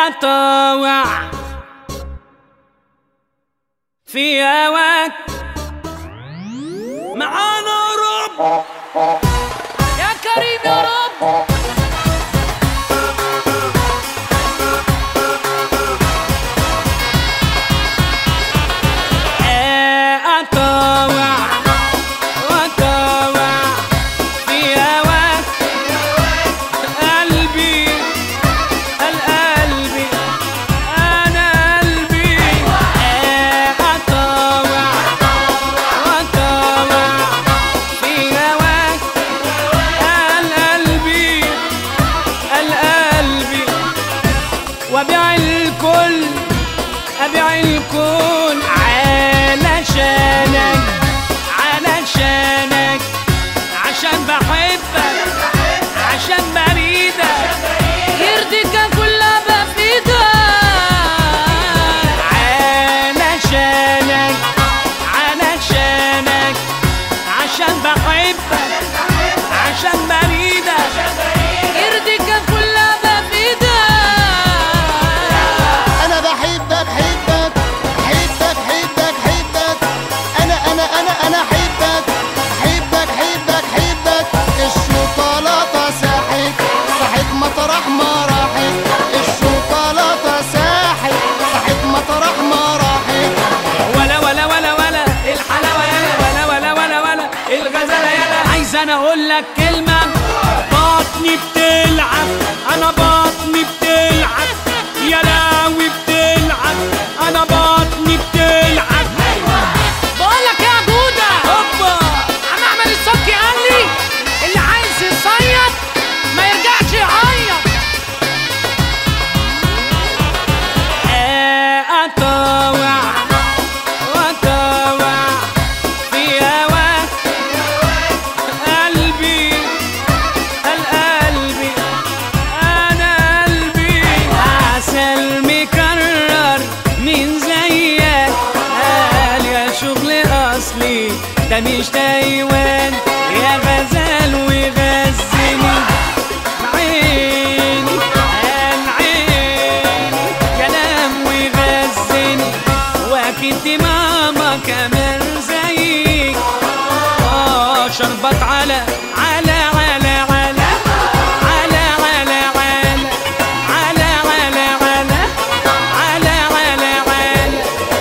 أطوع في هواك معانا رب يا كريم يا رب أطوع وأطوع في هواك قلبي القلبي أنا قلبي أطوع وأطوع في هواك القلبي القلبي وبيع الكل أبيع الكون علشانك علشانك عشان بحبك عشان بريدك يرضيك كل ما في ايدك علشانك علشانك عشان بحبك عشان بريدك يرضيك كل ما في ايدك انا بحبك حبك حبك حبك حبك انا انا انا انا حبك حبك حبك حبك الشوكولاته ساحت ساحت مطرح ما راحت الشوكولاته ساحت ساحت مطرح ما راحت ولا ولا ولا ولا الحلاوه يلا ولا ولا ولا ولا الغزاله يلا عايز انا اقول لك كلمه بطني بتلعب انا بطني بتلعب يا لاوي بتلعب انا بطني بتلعب بقول لك يا جوده هوبا عم احمد الصبحي قال لي اللي عايز يصيد ما يرجعش يعيط أطوع وأطوع في هواك قلبي القلبي أنا قلبي عسل مكرر من زيك قال يا شغل أصلي ده مش تايوان يا غزال وغزني عيني قال عيني كلام ويغزني واكيد ماما كمان زيك اه شربت على على على على على على على على على على على على على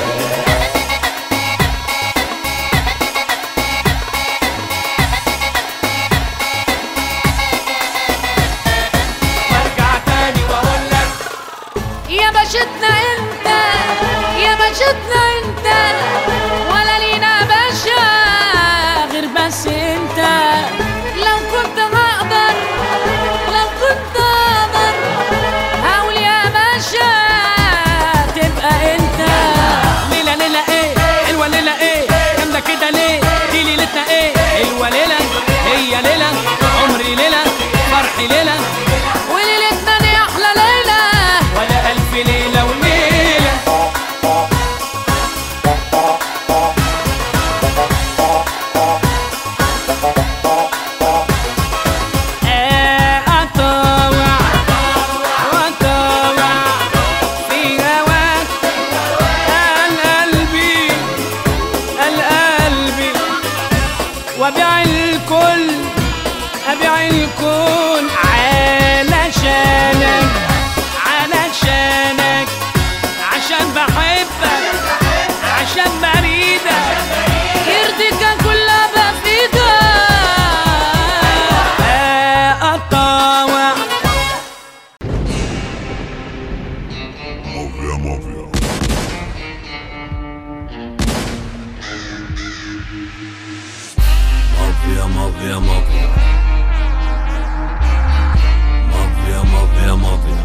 وارجع تاني واقول لك يا باشتنا انت يا باشتنا انت ولا لينا باشا غير بس انت لو كنت هقدر لو كنت هقدر هقول يا باشا تبقى انت ليلة ليلة ايه حلوة ليلة ايه جامدة كده ليه دي ليلتنا ايه حلوة ليلة هي ليلة عمري ليلة فرحي ليلة وليلتنا دي احلى ليله ولا ألف ليلة وليلة أطوع وأطوع في هواك القلبي القلبي وبيع الكل أبيع الكون علشانك علشانك عشان بحبك عشان بريدك يرضيك كل ما في ايدك أطوع Mafia, mafia. Mafia, mafia, mafia. Mafia, mafia, mafia.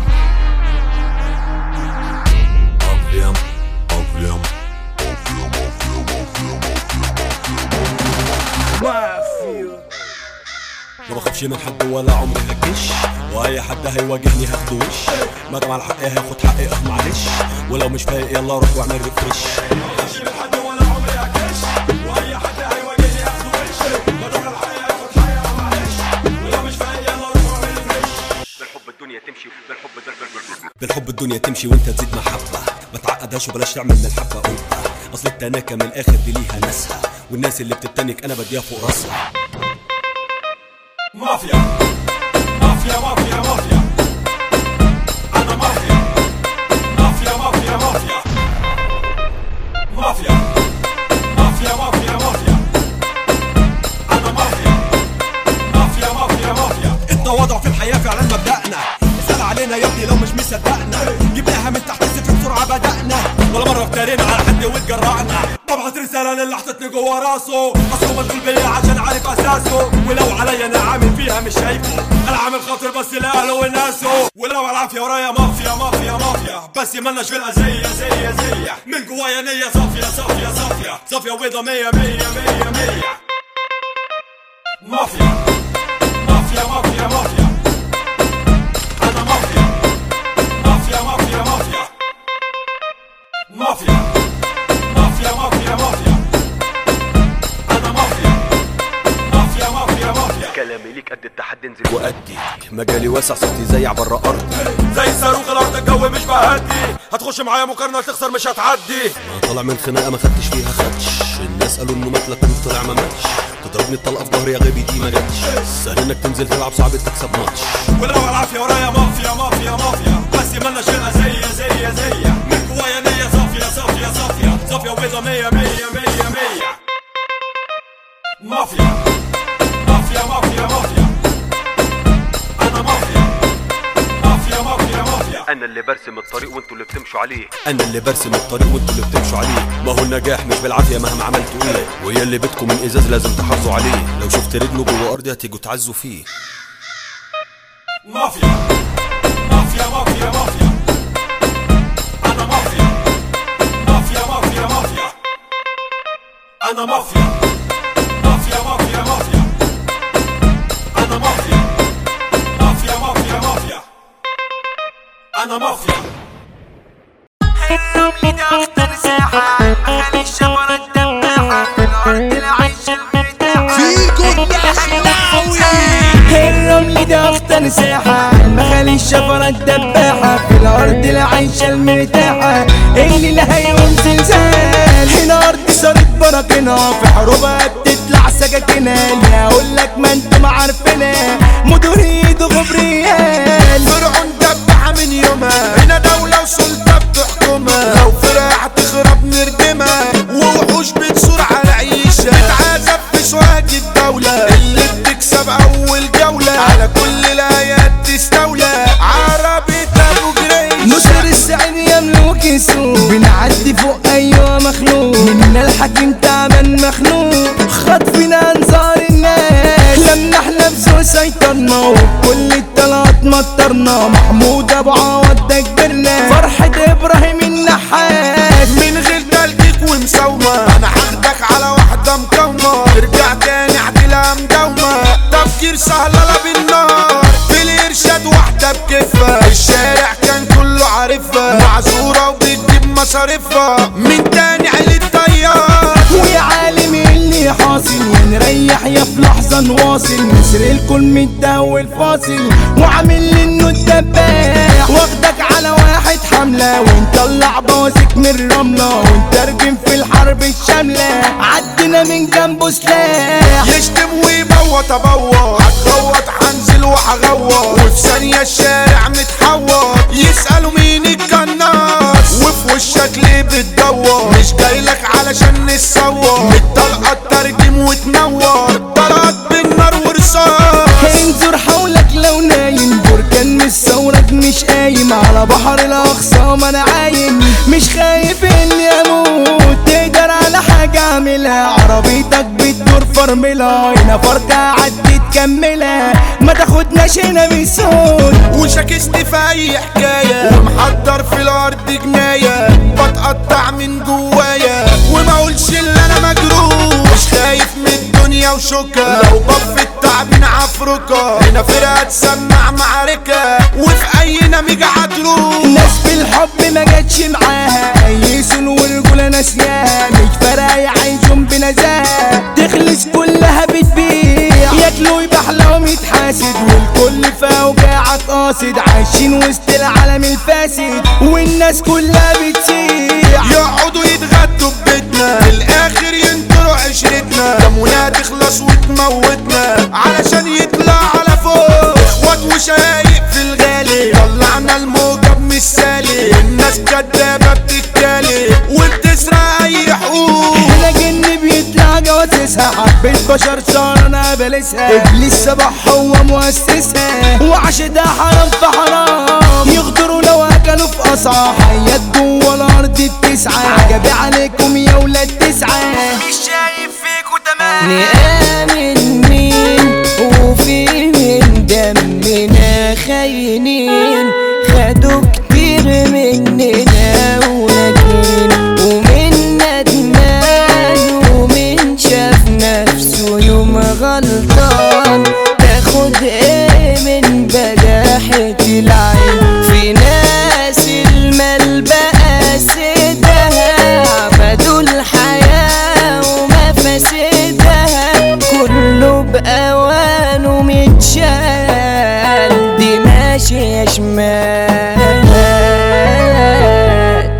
Mafia, mafia, mafia, mafia, mafia. ما بخافش من حد ولا عمري هكش واي حد هيواجهني هاخده وش ما جمع الحق هاخد حقي اه معلش ولو مش فايق يلا روح واعمل ريفرش بالحب الدنيا تمشي بالحب بالحب الدنيا تمشي وانت تزيد محبة ما تعقدهاش وبلاش تعمل من الحبة قبة اصل التناكة من الاخر دي ليها ناسها والناس اللي بتتنك انا بديها فوق راسها مافيا مافيا مافيا مافيا انا مافيا مافيا مافيا مافيا مافيا مافيا مافيا مافيا انا مافيا مافيا مافيا مافيا التواضع في الحياة فعلا مبدأنا اسأل علينا يا ابني لو مش مصدقنا جبناها من تحت الصفر بسرعة بدأنا ولا مرة افترينا على حد واتجرأنا ببعت رسالة للي حطتني جوا راسه اصله مشغول بيا عشان عارف اساسه ولو عليا انا عامل فيها مش شايفه انا عامل خاطر بس لاهله وناسه ولو العافية ورايا مافيا مافيا مافيا بس مالناش في الأذية زي زي من جوايا نية صافية صافية صافية صافية وبيضة مية مية مية مية مافيا مافيا مافيا مافيا أنا مافيا مافيا مافيا مافيا مافيا مافيا مافيا مافيا أنا مافيا مافيا مافيا مافيا كلامي ليك قد التحدي انزل وأدي مجالي واسع صوتي زي عبر أرضي زي صاروخ الأرض الجو مش بهدي هتخش معايا مقارنة تخسر مش هتعدي طالع من خناقة ما خدتش فيها خدش الناس قالوا إنه مات لكن طلع ما ماتش تضربني الطلقة في ظهري يا غبي دي ما جاتش سهل إنك تنزل تلعب صعب تكسب ماتش ولو العافية ورايا مافيا مافيا مافيا بس مالنا شيلها زي زي زي من جوايا نية صافية صافية صافية صافية وبيضة مية مية مية مية مافيا مافيا مافيا مافيا أنا مافيا مافيا مافيا مافيا انا اللي برسم الطريق وانتوا اللي بتمشوا عليه انا اللي برسم الطريق وانتوا اللي بتمشوا عليه ما هو النجاح مش بالعافيه مهما عملتوا ايه ويا اللي بيتكم من ازاز لازم تحافظوا عليه لو شفت رجله جوه ارضي هتيجوا تعزوا فيه مافيا مافيا مافيا مافيا انا مافيا مافيا مافيا مافيا انا مافيا مافيا مافيا مافيا انا مافيا مافيا مافيا مافيا انا مافيا النمل ده اخطر ساحة مخلي الشجرة الدباحة في الأرض العيش المرتاحة فيكو الدخلاوي الرمل ده اخطر ساحة مخلي الشجرة الدباحة في الأرض العيش المرتاحة اللي لها يوم زلزال هنا أرض صارت براكنها في حروبها بتطلع سكاكينها اللي هقول لك ما انتم عارفينها مديرية غبريال فرعون دبحة من يومها هنا دولة وسلطة بتحكمها لو فرقة هتخرب نردمها ووحوش بتصور على عيشها بتعذب في سواق الدولة اللي بتكسب أول جولة على كل الآيات تستولى عربي أبو جريش نصر السعيد يملك السوق بنعدي فوق أيوة مخلوق منا الحكيم تعبان مخنوق خطفنا أنظار الناس لما احنا بسوق سيطرنا وكل الطلعات مطرنا محمود أبو عوض ده كبرنا فرحة إبراهيم النحاس من غير تلكيك ومساومة أنا هاخدك على واحدة مقاومة ترجع تاني عدلها مداومة تفكير سهل لا بالنار في الإرشاد واحدة بكفة الشارع كان كله عارفها معذورة وبتجيب مصاريفها من تاني عيلة طيار ويا عالم اللي حاصل يا نريح يا في لحظة نواصل مصر الكل متداول فاصل وعامل لي انه الدباح واخدك على واحد حملة ونطلع بواسك من الرملة ونترجم في الحرب الشاملة عدنا من جنبه سلاح يشتم ويبوط ابوط هتغوط هنزل وهغوط وفي ثانية الشارع متحوط يسألوا مين القناص وفي وشك ليه بتدور مش جايلك علشان نتصور الطلقة ترجم وتنور طلقت بالنار ورصاص انظر حولك لو نايم بركان مش ثورك مش قايم على بحر الاخصام انا عايم مش خايف اني اموت تقدر على حاجة اعملها عربيتك بتدور فرملها هنا فرقة عدي تكملها ما تاخدناش هنا بصوت وشاكست في اي حكاية ومحضر في الارض جناية بتقطع من جوايا وما اقولش اللي انا مجروح مش خايف من الدنيا وشوكة لو بف التعبين عفركة هنا فرقة تسمع معركة وفي اي نميجة هتروح ناس بالحب ما جاتش معاها يسون ورجولة ناسياها مش فارقة يعيشون بنزاهة تخلص كلها بتبيع ياكلوا يبقى لهم يتحاسد والكل في اوجاعك قاصد عايش عايشين وسط العالم الفاسد والناس كلها بتسيح يقعدوا يتغدوا ببيتنا في الاخر ينطروا عشرتنا دمنا تخلص وتموتنا علشان يطلع على فوق اخوات وشايق في الغالي طلعنا الموجة مش سالي الناس كدابة بتتكالي وبتسرق اي حقوق هنا جن بيطلع جواسسها حبة بشر صار انا بلسها ابليس صباح هو مؤسسها وعشتها حرام في حرام يغدروا لو اكلوا في قصعة حيات جوه الارض التسعة عجبي عليكم يا ولاد تسعة مش شايف فيكوا تمام نآمن مين وفي من دمنا خاينين خدوا كتير مننا ولكن ومن ندمان ومن شاف نفسه يوم غلطان تاخد ايه من بجاحة العين في ناس المال بقى سدها عبدوا الحياة ومفاسدها كله بأوانه متشال دي ماشية شمال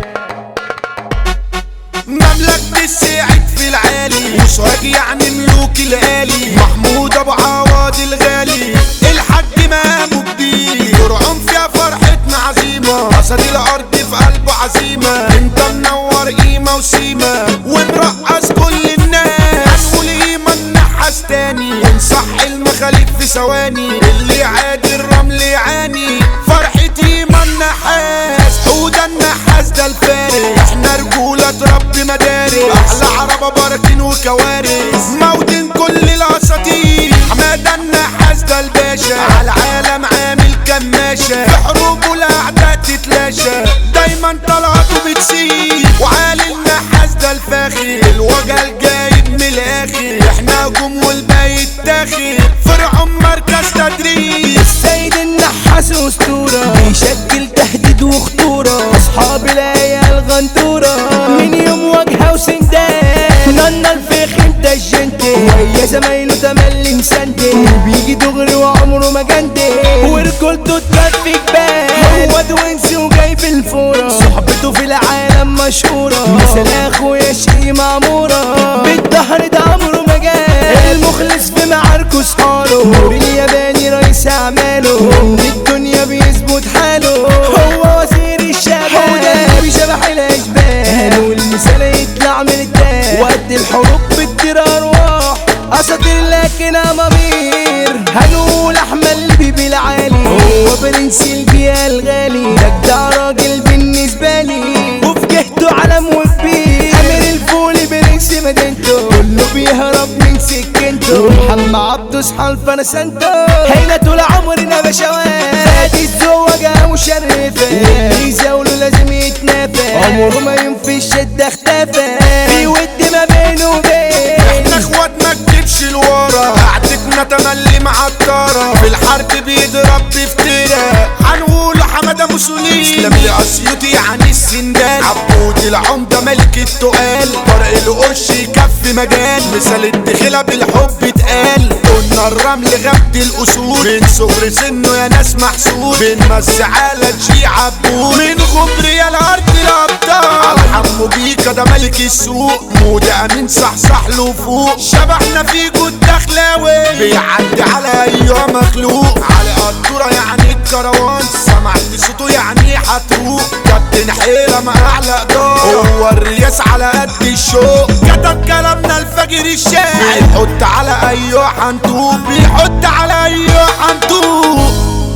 مملكة السعيد في العالي وسواق يعني ملوك الآلي محمود أبو عواد الغالي الحاج مامو جديد فرعون فيها فرحتنا عزيمة أسد الأرض في قلبه عزيمة أنت منور قيمة وسيمة ومرقص كل الناس هنقول قيمة النحاس تاني ونصح المخاليف في ثواني اللي يعادي الرمل يعاني فرحتي ما النحاس حوده النحاس ده الفارس احنا رجولة رب مدارس احلى عربة براكين وكوارث موتين كل الاساطير حمادة النحاس ده الباشا على العالم عامل كماشة في حروبه الاعداء تتلاشى دايما طلعته بتسيب وعالي النحاس ده الفاخر الوجه الجايب من الاخر احنا هجوم والباقي التاخر فرعون مركز تدريب السيد النحاس اسطورة بيشكل تهديد وخطورة اصحاب العيال غنطورة من يوم واجهة وسندان نانا الفخ انت الجنتي ويا زمايله تملي مسندي وبيجي دغري وعمره ما جندي ورجولته تكفي جبال هو دوينسي وجاي في الفورة صحبته في العالم مشهورة مثل اخويا شقي معمورة بالظهر ده عمره ما جال المخلص في معاركه صحاله نور الياباني رئيس اعماله من الدنيا بيظبط حاله هو وزير الشباب وده بشبح الاشبال والمثال يطلع من الدال وقت الحروب بتطير ارواح اساطير لكن امامير هنقول احمد البيبي العالي هو برنس البيئة الغالي ده جدع راجل بالنسبة لي وفي جهته علم وكبير امير الفولي برنس مدينته كله بيهرب من سكنته محمد عبده اصحى الفرسنتو هنا طول عمرنا بشوات فادي الزوجة مشرفة واللي يزاوله لازم يتنافى عمره ما ينفي الشدة اختفى في ود ما بينه وبين احنا اخوات ما تجيبش لورا قعدتنا تملي معطرة في الحرب بيضرب بفترة هنقول حمادة موسولين اسلام الاسيوطي يعني السندان عبود العمدة ملك التقال طارق القرش يكفي مجال مثال الدخلة بالحب اتقال قلنا الرمل غبت الاسود من صغر سنه يا ناس محسود بنمس على تشي عبود من غبر يا الارض الابطال على حمو بيكا ده ملك السوق مودة امين صحصح له فوق شبحنا فيكو الدخلاوي بيعدي على ايها مخلوق على قدورة يعني الكروان سمعت صوته يعني هتروق كابتن حيرة مع اعلى دار هو الرياس على قد الشوق كتب كلامنا الفجر الشاعر بيحط على ايها حنطوب بيحط على ايها حنطوب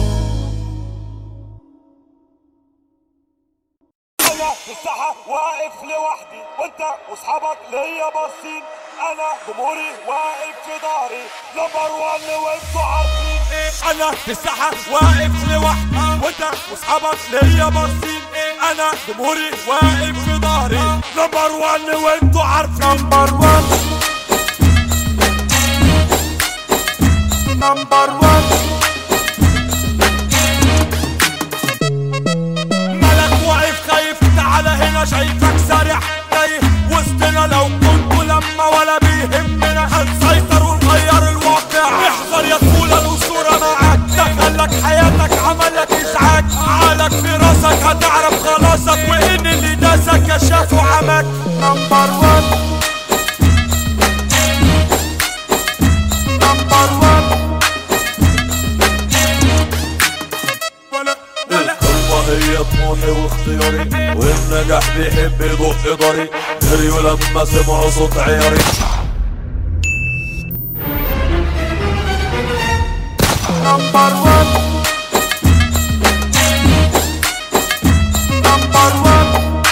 انا في الساحة واقف لوحدي وانت واصحابك ليا باصين انا جمهوري واقف في ظهري نمبر وان وانتوا عارفين انا في الساحة واقف لوحدي وانت واصحابك ليا باصين انا جمهوري واقف في ظهري نمبر وان وانتوا عارفين نمبر وان نمبر وان ملك واقف خايف تعالى هنا شايفك سارح تايه وسطنا لو كنت لما ولا بيهمنا هنسيطر ونغير الواقع احذر يا طفولة الأسطورة معاك دخلك حياتك عملك ازعاج عقلك في راسك هتعرف خلاصك وان اللي داسك كشاف وعمك نمبر وان نمبر وان ولا ولا القمة هي طموحي واختياري والنجاح بيحب يدق ضري جريوا لما سمعوا صوت عياري نمبر وان نمبر وان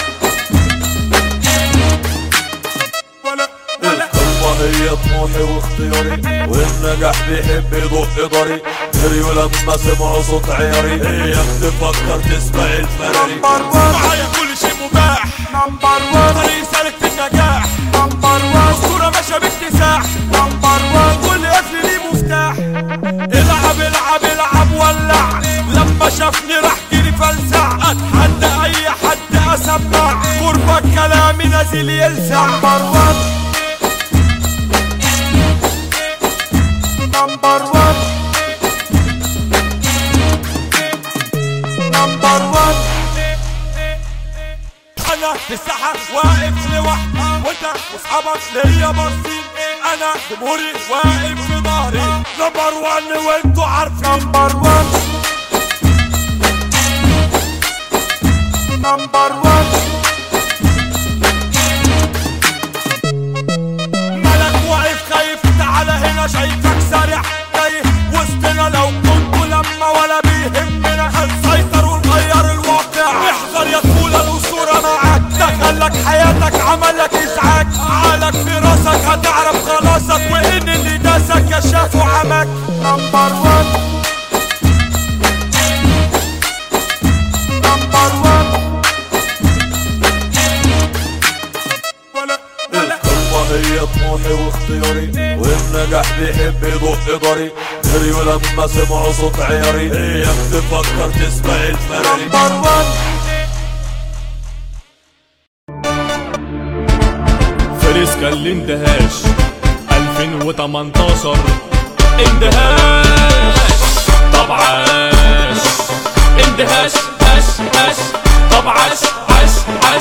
ولا ولا القمة هي طموحي واختياري والنجاح بيحب يدق ضري جريوا لما سمعوا صوت عياري هي بتفكر تسمع الفراري نمبر وان معايا كل شيء مباح نمبر وان طريق سالك في النجاح نمبر وان الصورة ماشية باكتساح نمبر وان كل قفل ليه مفتاح العب العب العب ولع لما شافني راح جري فلسع اتحدى اي حد اسمع قربك كلامي نازل يلسع نمبر وان نمبر وان نمبر وان انا في الساحة واقف لوحدي وانت واصحابك ليا باصين انا جمهوري واقف في ظهري نمبر وان وانتوا عارفين نمبر وان نمبر وان ملك واقف خايف تعالى هنا شايفك سارح تايه وسطنا لو كنتوا لما ولا بيهمنا هنسيطر ونغير الواقع احذر يا طفولة الأسطورة معاك دخلك حياتك عملك إزعاج عقلك في راسك هتعرف خلاصك وإن اللي داسك كشاف وعمك نمبر وان نمبر وان ولا ولا القمة هي طموحي واختياري والنجاح بيحب يدق ضري جريوا لما سمعوا صوت عياري هي بتفكر تسمع الفراري نمبر وان فريسكا اللي اندهاش 2018 اندهاش طب عاش اندهاش هاش هاش طب عاش عاش عاش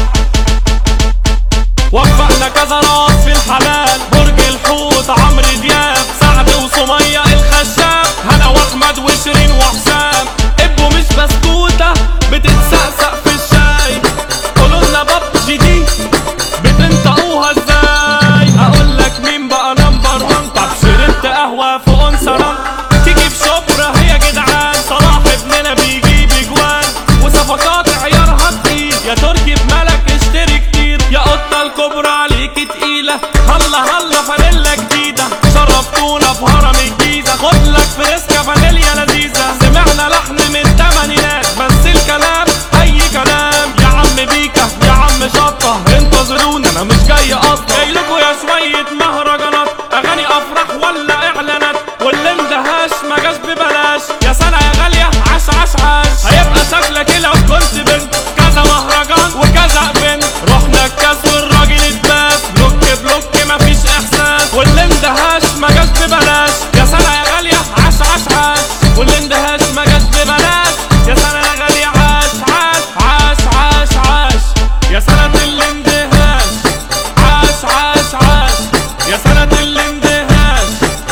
وفقنا كذا راس في الحلال برج الحوت عمرو دياب سعد وسمية الخشاب هنا واحمد وشيرين وحسام ابو مش بسكوتة بتتسقسق في الشاي قولوا لنا بابجي دي بتنطقوها ازاي اقول لك مين بقى نمبر وان طب شربت قهوة في انسران تيجي في شبرا هي جدعان صلاح ابننا بيجيب اجوان وصفقات عيارها تقيل يا تركي بملك اشتري كتير يا قطة الكبرى عليكي تقيلة هلا هلا فانيلا جديدة شرفتونا في هرم الجيزة خد لك فريسكا فانيليا لذيذة سمعنا لحن من التمانينات بس الكلام اي كلام يا عم بيكا يا عم شطة انتظرونا انا مش جاي اصلا جاي لكم يا شوية مهرجانات اغاني افراح ولا اعلانات واللي اندهاش ما جاش ببلاش يا سنة يا غالية عاش عاش عاش هيبقى شكلك لو كنت بنت كذا مهرجان وكذا بنت رحنا الكاس والراجل اتباس بلوك بلوك مفيش احساس واللي اندهاش ما جاش ببلاش يا سنة يا غالية عاش عاش عاش واللي اندهاش ما جاش ببلاش يا سنة يا غالية عاش عاش عاش عاش عاش يا سنة الاندهاش عاش عاش عاش يا سنة الاندهاش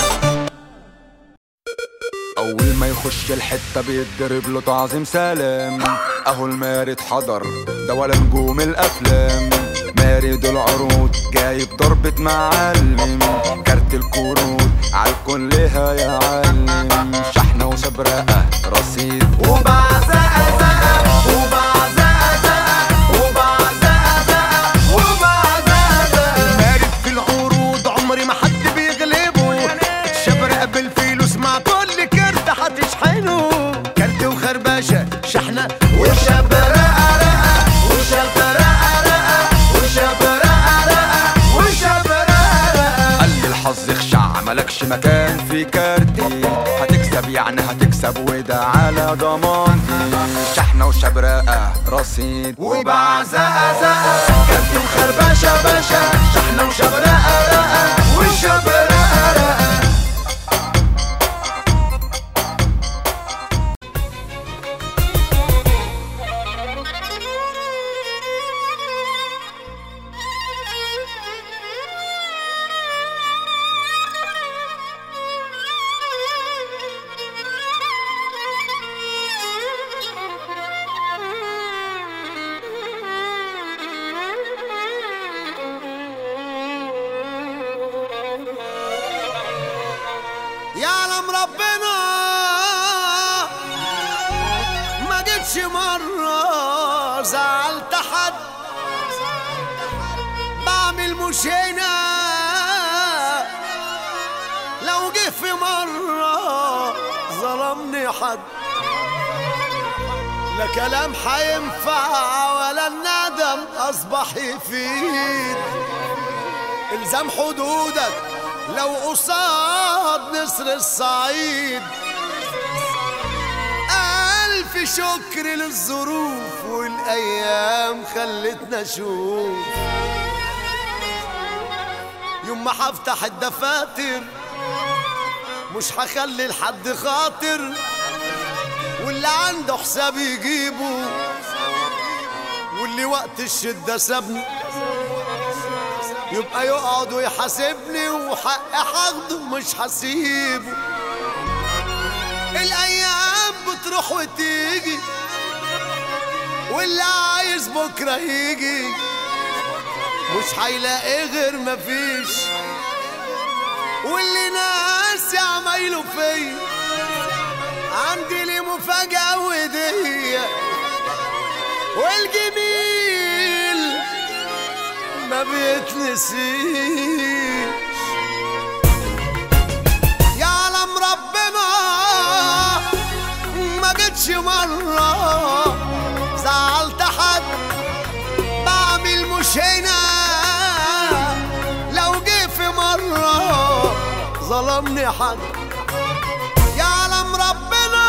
اول ما يخش الحته بيتضرب له تعظيم سلام اهو المارد حضر ده ولا نجوم الافلام مارد العروض جايب ضربة معلم كارت الكروت عالكل هيعلم شحنة وسبرقة رصيد وبعزقة زقة وبعزقة زقة وبعزقة زقة وبعزقة زقة مارد في العروض عمري ما حد بيغلبه شبرق بالفلوس مع كل كارت هتشحنه كارت وخربشة شحنة وشبرقة رقة وشبرقة رقة وشبرقة رقة وشبرقة رقة قال لي الحظ خشع ملكش مكان في كارتي هتكسب يعني هتكسب وده على ضمانتي شحنة وشبرقة رصيد وبعزقة زقة كارت وخربشة باشا شحنة وشبرقة رقة وشبرقة رقة مرة زعلت حد بعمل مش هنا لو جه في مرة ظلمني حد لا كلام حينفع ولا الندم أصبح يفيد الزام حدودك لو قصاد نسر الصعيد ألف شكر للظروف والأيام خلتنا نشوف يوم ما هفتح الدفاتر مش هخلي لحد خاطر واللي عنده حساب يجيبه واللي وقت الشدة سابني يبقى يقعد ويحاسبني وحقي هاخده مش هسيبه الايام بتروح وتيجي واللي عايز بكره يجي مش هيلاقي غير مفيش واللي ناس عمايله فيا عندي لي مفاجأة ودية والجميل ما بيتنسيش يعلم ربنا ما جتش مرة زعلت حد بعمل مش هنا لو جه في مرة ظلمني حد يعلم ربنا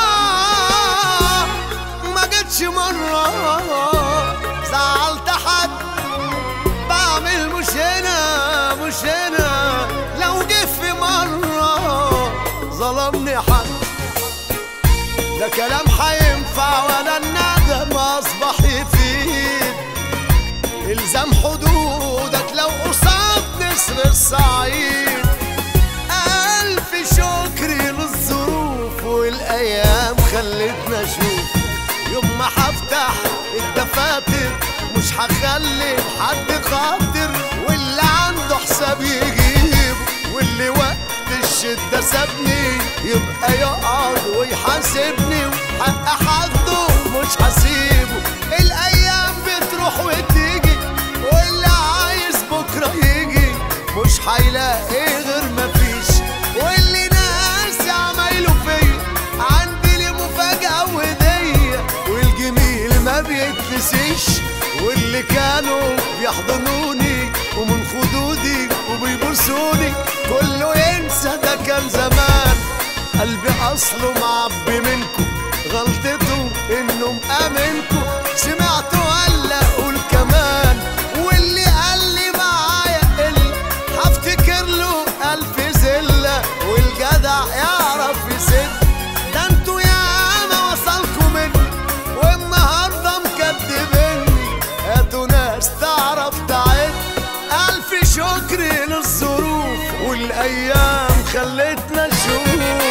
ما جتش مرة زعلت حد بعمل مش هنا مش هنا لو جه في مرة ظلمني حد لا كلام حينفع ولا الندم أصبح يفيد الزام حدودك لو قصاد نسر الصعيد ألف شكر للظروف والأيام خلتنا نشوف يوم ما هفتح الدفاتر مش هخلي حد خاطر واللي عنده حساب يجيب واللي وقت الشدة سابني يبقى يقعد ويحاسبني وحق حده مش هسيبه الأيام بتروح وتيجي واللي عايز بكرة يجي مش هيلاقي غير مفيش واللي ناس عمايله فيا عندي لي مفاجأة وهدية والجميل ما بيتنسيش واللي كانوا بيحضنوني ومن خدودي وبيبوسوني كله ينسى ده كان زمان قلبي اصله معبي منكم غلطته انه مأمنكم سمعته ولا اقول كمان واللي قال لي معايا قل هفتكر له الف زله والجدع يعرف يسد ده انتوا ياما وصلكوا مني والنهارده مكدبني هاتوا ناس تعرف تعد الف شكر للظروف والايام خلتنا نشوف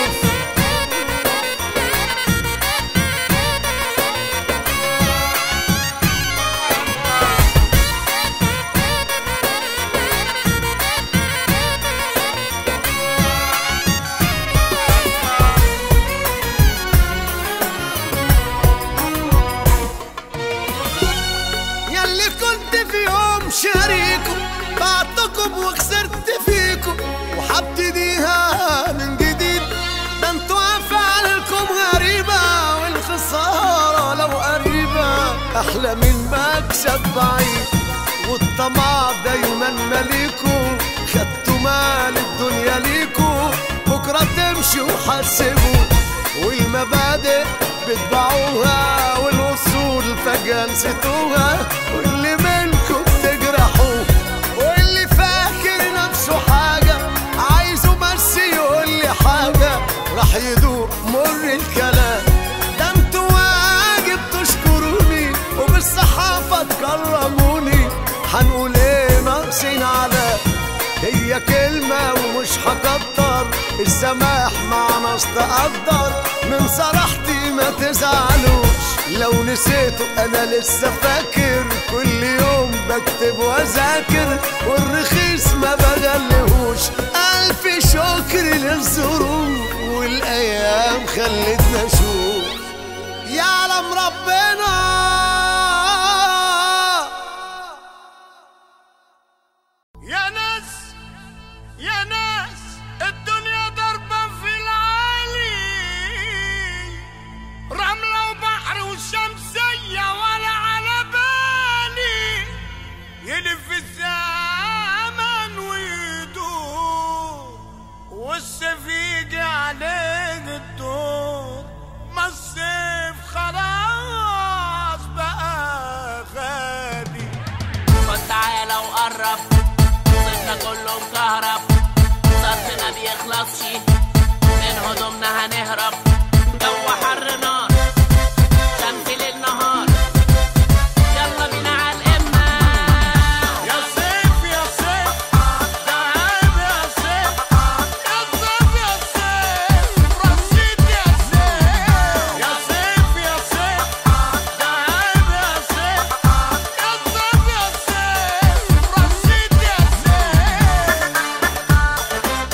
ياللي كنت في يوم شريكم بعتكم وخسرت فيكم وحبتديها من جديد ده انتوا افعالكم غريبة والخسارة لو قريبة احلى من مكسب بعيد والطمع دايما مليكوا خدتوا مال الدنيا ليكوا بكرة تمشوا وحاسبوا والمبادئ بتباعوها والاصول فجأة نسيتوها واللي منكم تجرحوا واللي فاكر نفسه حاجة عايزه بس يقول لي حاجة راح يدوق مر الكلام ده انتوا واجب تشكروني وبالصحافة تكرموني هنقول ايه ناقصين على هي كلمة ومش هكتر السماح مع ناس تقدر من صراحتي ما تزعلوش لو نسيته انا لسه فاكر كل يوم بكتب واذاكر والرخيص ما بغلهوش الف شكر للظروف والايام خلتنا نشوف يعلم ربنا يا ناس يا ناس الدنيا ضربة في العالي رملة وبحر وشمسية ولا على بالي يلف الزمن ويدور والسيف يجي عليه الدور ما السيف خلاص بقى غالي خد تعالى وقرب صرنا كله مكهرب صرف ما بيخلصش من هدومنا هنهرب جو حر نار شمس ليل نهار يلا بينا على القمة يا سيف يا سيف تعال يا سيف يا سيف يا سيف رشيد يا سيف يا سيف يا سيف تعال يا سيف يا سيف يا سيف رشيد يا سيف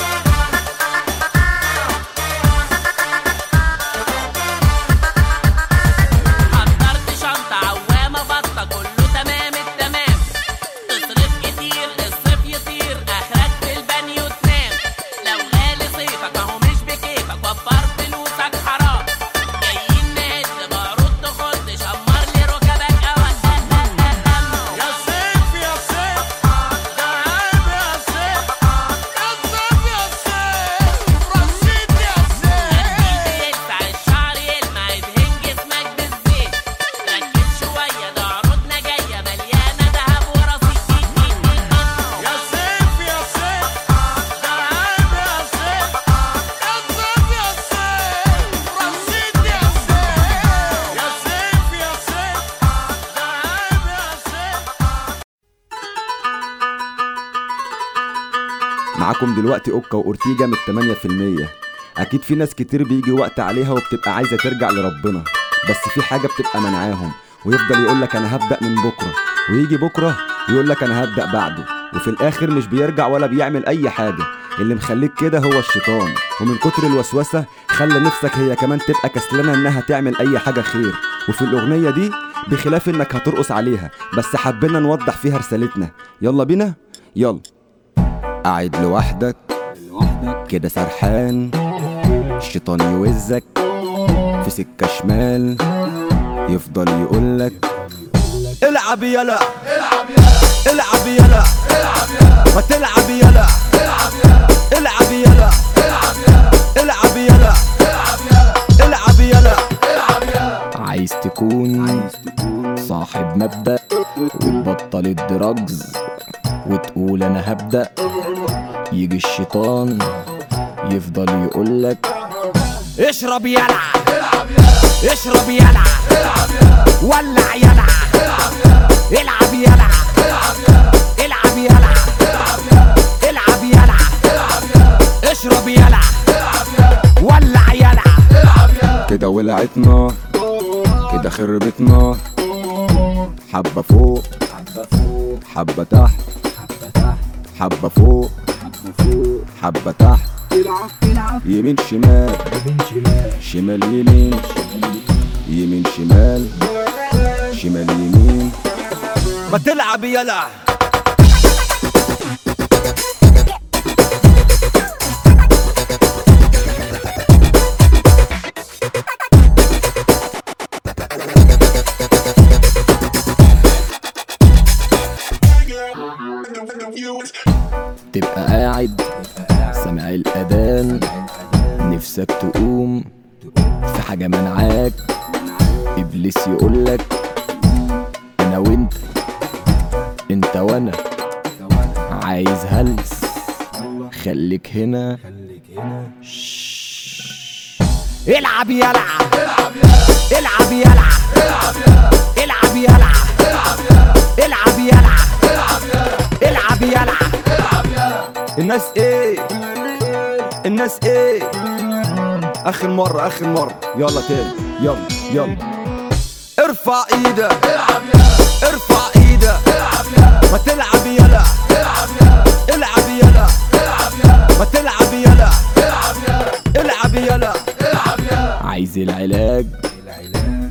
حضرت شنطة عوامة بطة كله تمام التمام تصرف كتير الصيف يطير اخرك في البانيو تنام لو غالي صيفك اهو مش بكيفك وفر فلوسك حرام جايين نهد بعروض تخد شمر لي ركبك اوقات يا سيف يا سيف تعال يا سيف يا سيف يا سيف رشيد يا سيف يلسع الشعر يلمع يدهن جسمك بالزيت ركز شوية ده عروضنا جاية مليانة دهب ورصيد يا سيف يا سيف تعال يا سيف يا سيف يا سيف رشيد يا سيف يا سيف يا سيف تعال يا سيف معاكم دلوقتي اوكا واورتيجا من 8% اكيد في ناس كتير بيجي وقت عليها وبتبقى عايزه ترجع لربنا بس في حاجه بتبقى منعاهم ويفضل يقول لك انا هبدا من بكره ويجي بكره يقول لك انا هبدا بعده وفي الاخر مش بيرجع ولا بيعمل اي حاجه اللي مخليك كده هو الشيطان ومن كتر الوسوسه خلى نفسك هي كمان تبقى كسلانه انها تعمل اي حاجه خير وفي الاغنيه دي بخلاف انك هترقص عليها بس حبينا نوضح فيها رسالتنا يلا بينا يلا قاعد لوحدك كده سرحان الشيطان يوزك في سكة شمال يفضل يقولك العب يلا العب يلا ما تلعب يلا العب يلا العب يلا العب يلا عايز تكون صاحب مبدأ وتبطل الدراجز وتقول انا هبدأ يجي الشيطان يفضل يقولك اشرب يلا اشرب يلا ولع يلا العب يلا العب يلا العب يلا اشرب يلا ولع يلا كده ولعت نار كده خربت نار حبة فوق حبة تحت حبة فوق حبة تحت يمين شمال شمال يمين يمين شمال شمال يمين ما تلعب يلا تبقى قاعد سامع الأذان نفسك تقوم في حاجة منعاك إبليس يقولك أنا وأنت أنت وأنا عايز هلس خليك هنا العب يلا العب يلا العب يلا العب يلا العب يلا الناس ايه الناس ايه اخر مرة اخر مرة يلا تاني يلا يلا ارفع ايدك ارفع ايدك ما تلعب يلا العب يلا ما تلعب يلا العب يلا عايز العلاج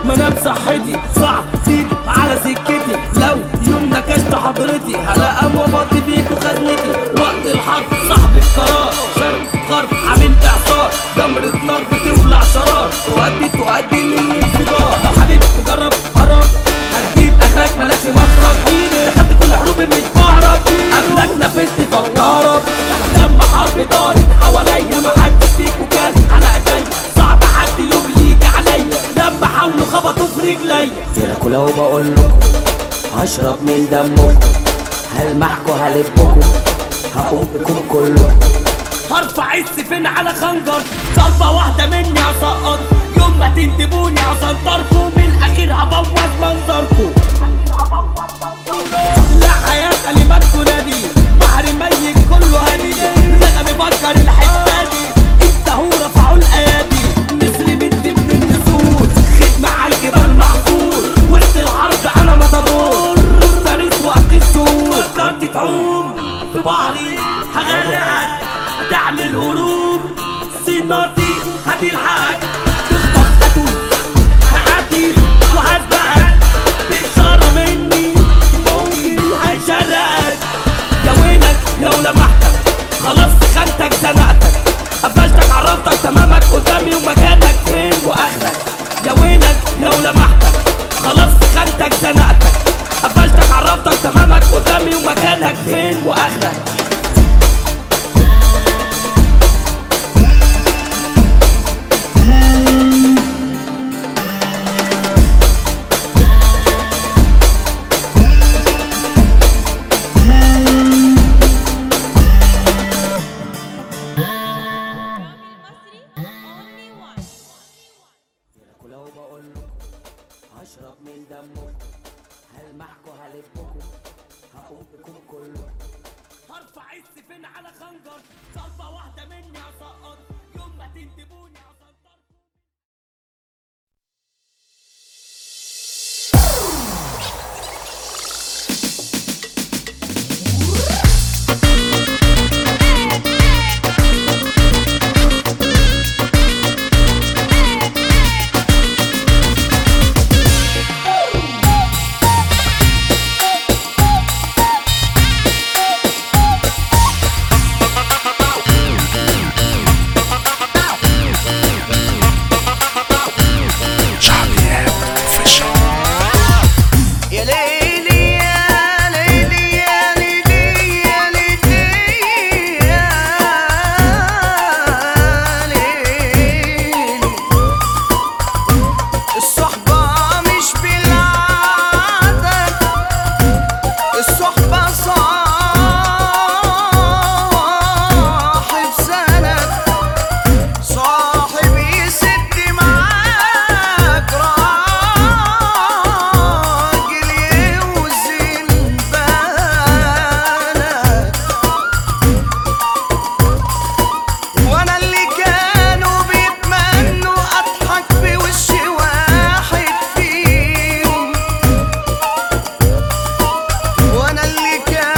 ما انا بصحتي صعب تيجي على سكتي لو يوم نكشت حضرتي هلاقى وفضي فيك وخدمتي وقت الحرب صاحب القرار شرق غرب عامل اعصار جمرة نار بتولع شرار تؤدي تؤدي من انفجار لو حبيبي تجرب قرار هتجيب اخرك مالكش مخرج دخلت كل حروب مش بهرب قبلك نفذت فكرب لما حرب دارت حواليا ما حدش فيكوا كان على ايديا صعب حد يوم يجي عليا لما حاولوا خبطوا في رجليا جيلكوا لو بقول لكم هشرب من دمكم هلمحكوا هلبكم هقوم بكم كلكم هرفع السفين على خنجر ضربة واحدة مني هسقط يوم ما تندبوني هسنطركم من الأخير هبوظ منظركم لا حياة كلماتكم نادي بحر ميت كله هادي رغم بكر الحتة دي انت هو رفعوا الأيادي مصر بنت من النسور خدمة على الجبال محفور وسط الحرب أنا مطرور باريس وقت السور فكرت تعوم في بحري هغرقك هتعمل هروب سينارتي هتلحقك تخبط هتوب هعدي وهسبقك بإشارة مني ممكن هيشرقك يا وينك لو لمحتك خلاص خانتك زنقتك قفشتك عرفتك تمامك قدامي ومكانك فين واخرك يا وينك لو لمحتك خلاص خانتك زنقتك قفشتك عرفتك تمامك قدامي ومكانك فين واخرك ولو بقول لكم هشرب من دمكم هلمحكوا هلبكم هقوم بكم كلكم هرفع السفين على خنجر ضربة واحدة مني هسقط يوم ما تندبوني هسنطركم يا ليلي يا ليلي يا ليلي يا ليلي يا ليلي الصحبة مش بالعدد الصحبة صاحب سند صاحب يسد معاك راجل يوزن بالك وانا اللي كانوا بيتمنوا اضحك بوش واحد فيهم وانا اللي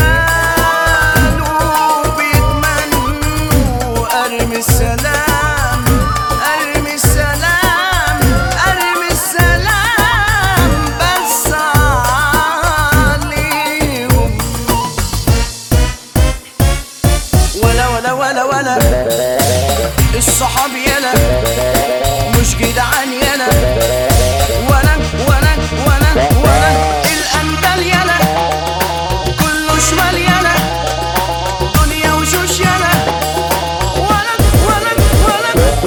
كانوا بيتمنوا ارمي السلام ارمي السلام ارمي السلام بس عليهم ولا ولا ولا ولا الصحاب يلا مش جدعان يلا ولا ولا ولا ولا الأندال يلا كله شمال يلا دنيا وشوش يلا ولا ولا ولا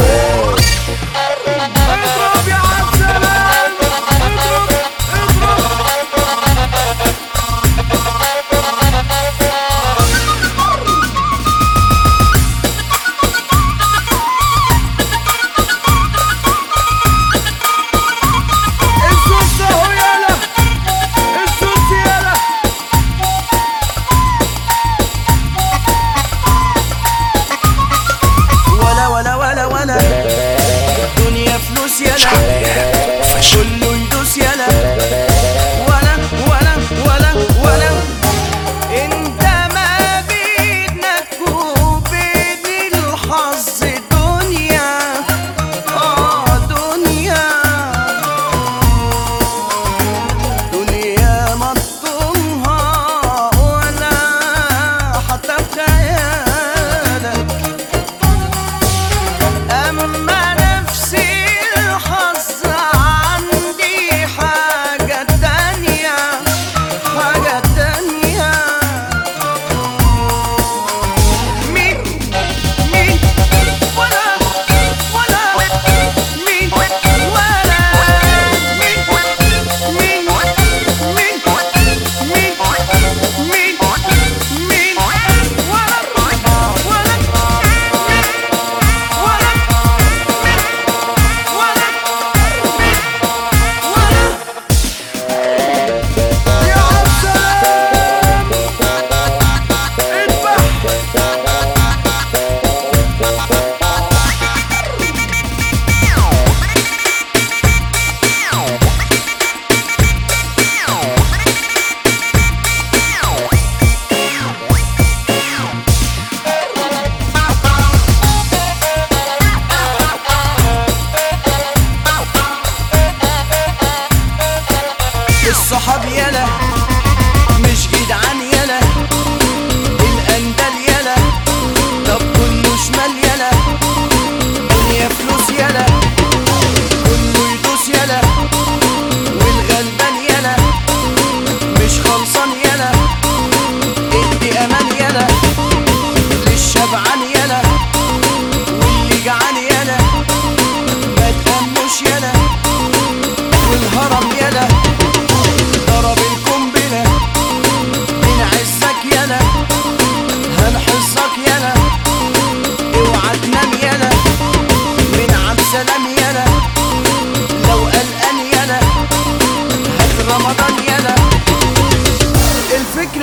اضرب يا عالسلام اضرب اضرب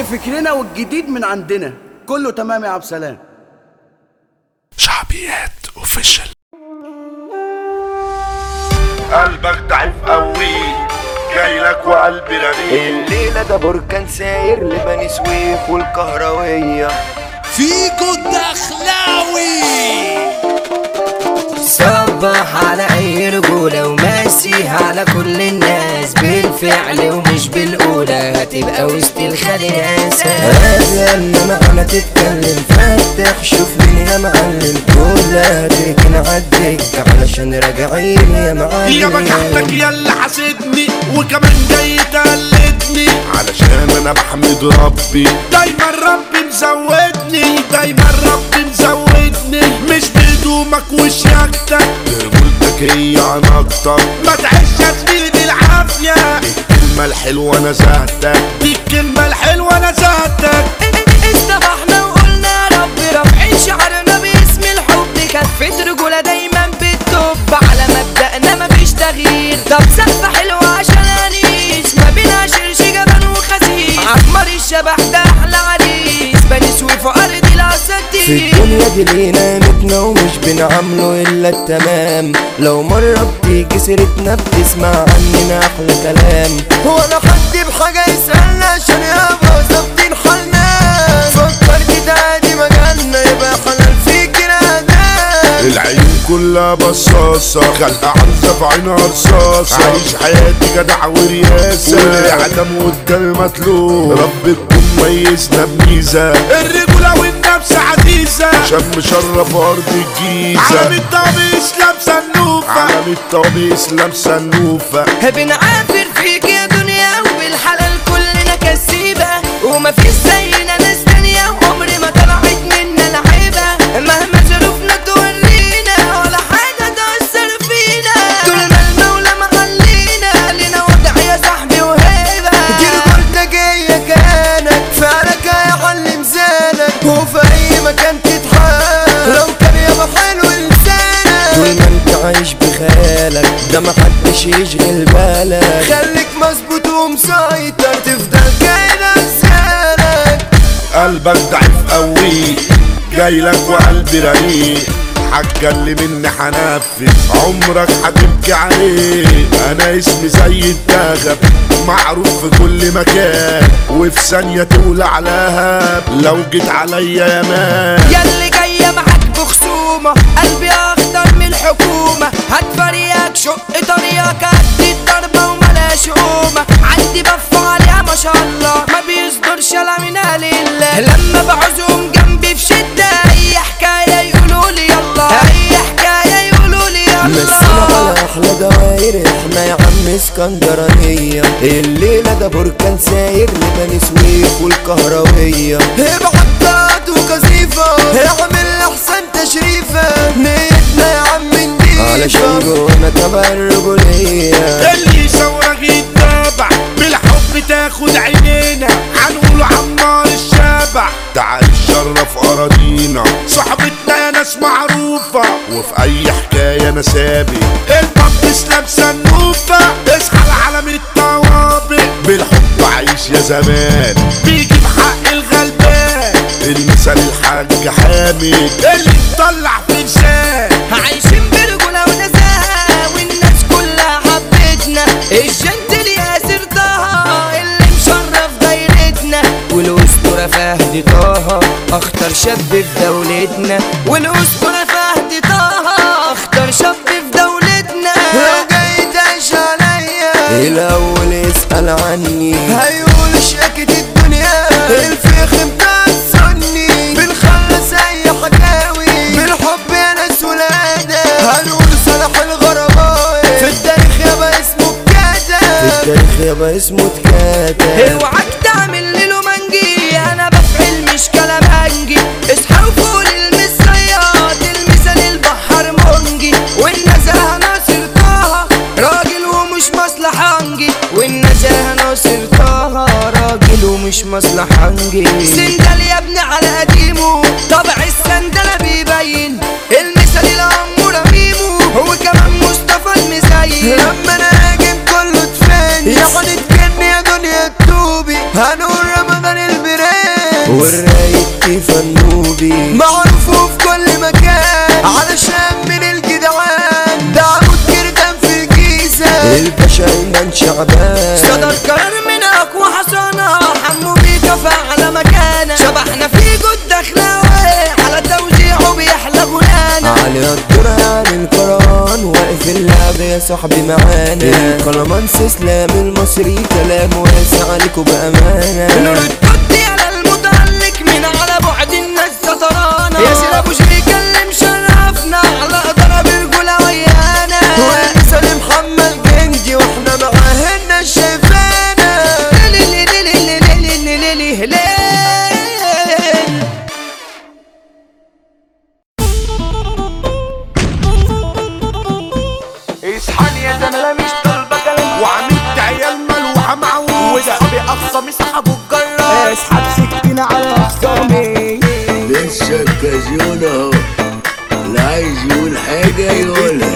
اصل فكرنا والجديد من عندنا كله تمام يا عبد السلام شعبيات اوفيشال قلبك ضعيف قوي جاي لك وقلبي رقيق الليلة ده بركان ساير لبني سويف والكهروية فيكو الدخلاوي صبح على اي رجولة وماسي على كل الناس بالفعل ومش بالقولة هتبقى وسط الخلياسة هذا انما انا تتكلم فتح شوف مين يا معلم كلها تركن عالدكة علشان راجعين يا معلم يا بجحتك يا اللي حاسدني وكمان جاي تقلدني علشان انا بحمد ربي دايما ربي مزودني دايما ربي مزودني مش بهدومك وشياكتك رجولتك هي عن اكتر ما تعيش يا زميلي بالعافية الكلمة الحلوة انا زهقتك دي الكلمة الحلوة انا زهقتك استبحنا وقلنا يا رب رافعين شعرنا باسم الحب كفة رجولة دايما بتطب على مبدأنا مفيش تغيير طب سقفة حلوة عشان انيس ما بينا شرش جبل وخسيس عمر الشبح ده احلى عريس بني سويف وارض في الاساتير الدنيا دي لينا قيمتنا ومش بنعامله الا التمام لو مرة بتيجي سيرتنا بتسمع عننا احلى كلام هو انا حد بحاجة يسألنا عشان يبقى ظابطين حالنا فكرت ده عادي مجالنا يبقى حلال فيك نادام العيون كلها بصاصة خلقة عرزة في عينها رصاصة عايش حياتي جدع ورياسة والعدم قدامي مطلوب رب تكون ميزنا بميزة الرجولة والنفس عزيزة شم شرف أرض الجيزة عالم الطبيس لابسة النوفة عالم الطبيس لابسة النوفة بنعافر فيك يا دنيا وبالحلال كلنا كسيبة ومفيش زينا ناس تانية وعمر ما طلعت منا لعيبة مهما ظروفنا تورينا ولا حاجة تأثر فينا طول ما المولى مخلينا لنا وضع يا صاحبي وهيبة دي رجولتك هي كانك فعلك هيعلم زانك وفي اي مكان تتحرك لو كان يابا حلو لسانك طول ما انت عايش بخيالك ده محدش يشغل بالك خليك مظبوط ومسيطر تفضل كده لسانك قلبك ضعيف قوي جاي لك وقلبي رقيق حاجة اللي مني هنفذ عمرك هتبكي عليه انا اسمي زي الدغب معروف في كل مكان وفي ثانية تولع لهب لو جيت عليا يا مان ياللي جاية معاك بخصومة قلبي أخضر من الحكومة هتفريك شق طريقك قد الضربة وملاش قومة عندي بف عليها ما شاء الله ما بيصدرش لا من لله لما بعوزهم جنبي في شدة أي حكاية يقولوا لي يلا أي حكاية يقولوا لي مسينا يلا على احلى دواير احنا يا عم اسكندرانية الليلة ده بركان ساير لبني سويف والكهروية ابعد وكثيفة اعمل احسن تشريفة نيتنا يا عم نضيفة علشان جوانا تبع الرجولية اللي يصورك يتابع بالحب تاخد عينينا هنقول عمار الشابع تعال شرف اراضينا صحبتنا يا ناس معروفة وفي اي حكاية انا سابق البطس لابسة النوفة اصحى العالم الطوابق بالحب عايش يا زمان بيجي بحق الغلبان المثال الحاج حامد اللي مطلع في لسان عايشين برجولة ونزاهة والناس كلها حبتنا الجنتل ياسر طه اللي مشرف دايرتنا والأسطورة فهد طه أخطر شاب في دولتنا والأسطورة فهد طه أخطر شاب في دولتنا لو جاي تعيش عليا الاول اسأل عني هيقول شاكت الدنيا الفيخ مكسرني بنخلص اي حكاوي بالحب يا ناس ولادة هنقول صلاح الغرباوي في التاريخ يابا اسمه اتكاتب في التاريخ يابا اسمه اتكاتب اوعك تعمل لي منجي انا بفعل مش كلام هنجي اصحى وفوق المصريات المثال البحر منجي والنزاهة ناصر طه راجل ومش مصلحنجي والنزاهة ناصر طه راجل ومش مصلحنجي سندل يا ابني على قديمه طبع السندلة بيبين المثال الأمورة ميمو هو كمان مصطفى المزين لما انا هاجم كله تفاني يعني تكني يا دنيا التوبي هنقول رمضان البرنس والرايق كيف النوبي معروف في كل مكان علشان من الجدعان ده عمود كردان في الجيزة الباشا ايمن شعبان صدر قرار من اقوى حصانة حمو بيكا على مكانه شبحنا في جود دخلاوي على توزيعه بيحلى غنانا علي الدور عن القرآن واقف اللعب يا صاحبي معانا القلمانس اسلام المصري كلام واسع عليكوا بأمانة نور التوتي على المتعلق من على بعد الناس سطرانة يا سيد ابو شريكة اللي مشرفنا على ضرب الجولة ويانا وسلم محمد جنجي واحنا معاه الناس شايفانا ليلي ليلي ليلي ليلي ليلي ليلي اصحى يا زملاء مش طالبه كلام وعملت عيال ملوحه معوده واصحابي اقصى مسحبوا الجرار اسحب سكينة على خصامي لسه الكازيون اهو اللي عايز يقول حاجة يقولها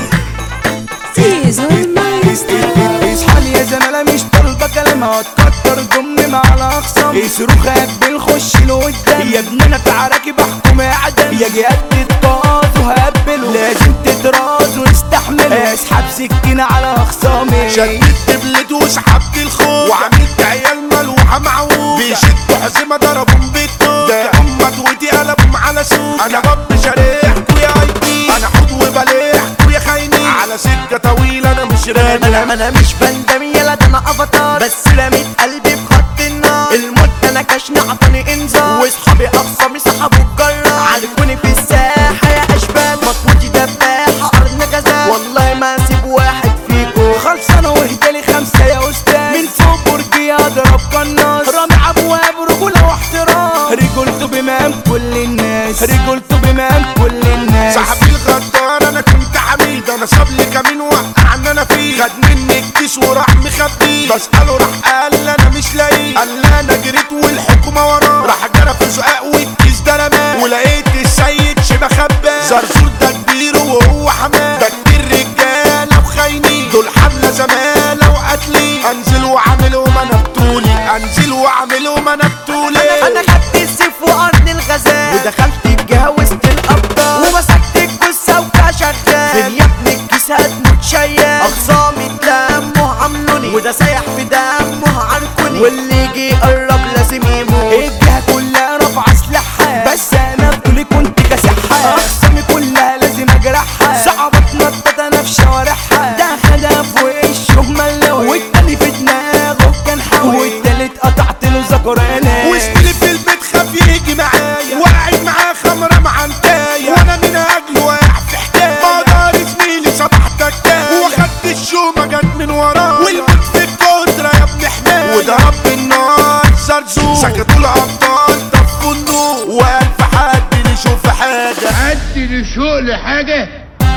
اصحى يا زملاء مش طالبة كلام هتكتر ضمن مع الاخصام يصرخ قبل خش لقدام يا ابني انا في عراكي بحكم اعدام يا جهات تتطاز وهبله لازم تتراز واستحمل اسحب سكينة على اخصامي شددت بلد وسحبت الخوف وعملت عيال ملوحه معوده بيشدوا حزمه ضربهم بالطوب ده هم تويتي قلبهم على سوق انا باب شريحكوا يا اي بي انا حوض وبليحكوا يا خاينين على سكه طويله انا مش راجع انا انا مش بندم يلا ده انا افاتار بس رميت قلبي في خط النار الموت انا كشني عطاني انذار واصحابي اقصى مسحبوا الجرار عارفوني في الساحه يا اشبال مطوتي دباحه ارض غزال والله ما اسيب واحد فيكو خلصانة واهدالي خمسة يا أستاذ من فوق برجي أضرب قناص رامي أبواب رجولة واحترام رجولته بمام كل الناس رجولته بمام كل الناس صاحبي الغدار انا كنت حميد انا ساب لي كمين وقعني انا فيه خد مني الكيس وراح مخبيه بسأله راح قال لي انا مش لاقيه قال لي انا جريت والحكومة وراه راح جرى في سقاق والكيس ده رماه ولقيت السيد شبه خباه زرزور ده كبير وهو حماه ده كتير رجالة وخاينين دول حملة زمالة وقتلي انزل واعملهم انا بطولي انزل واعملهم انا بطولي انا خدت السيف وارض الغزال ودخلت الجهه وسط الابطال ومسكت الجثه وكشغال فين يا ابني الكيس هتموت شيال اخصامي اتلموا عملوني وده سايح في دمه عركوني واللي يجي يقرب لازم يموت الجهة كلها رافعة سلاحها بس أنا بطولي كنت كاسحها أخصامي كلها لازم أجرحها صعبة تنطط أنا في شوارعها ده خدها في وشه ملوي والتاني في دماغه كان حاوي والتالت قطعت له ذكراني وزميلي في البيت خاف يجي معايا وقعد معاه خمرة معنتاية وانا من اجله واقع في حكاية مقدار زميلي صبح تكاية واخدت الشومة جت من وراه والموت في الكترة يا ابن حماية وضرب بالنار زرزور سكتوا الابطال طفوا النور والف حد يشوف حاجة حد يشوق لحاجة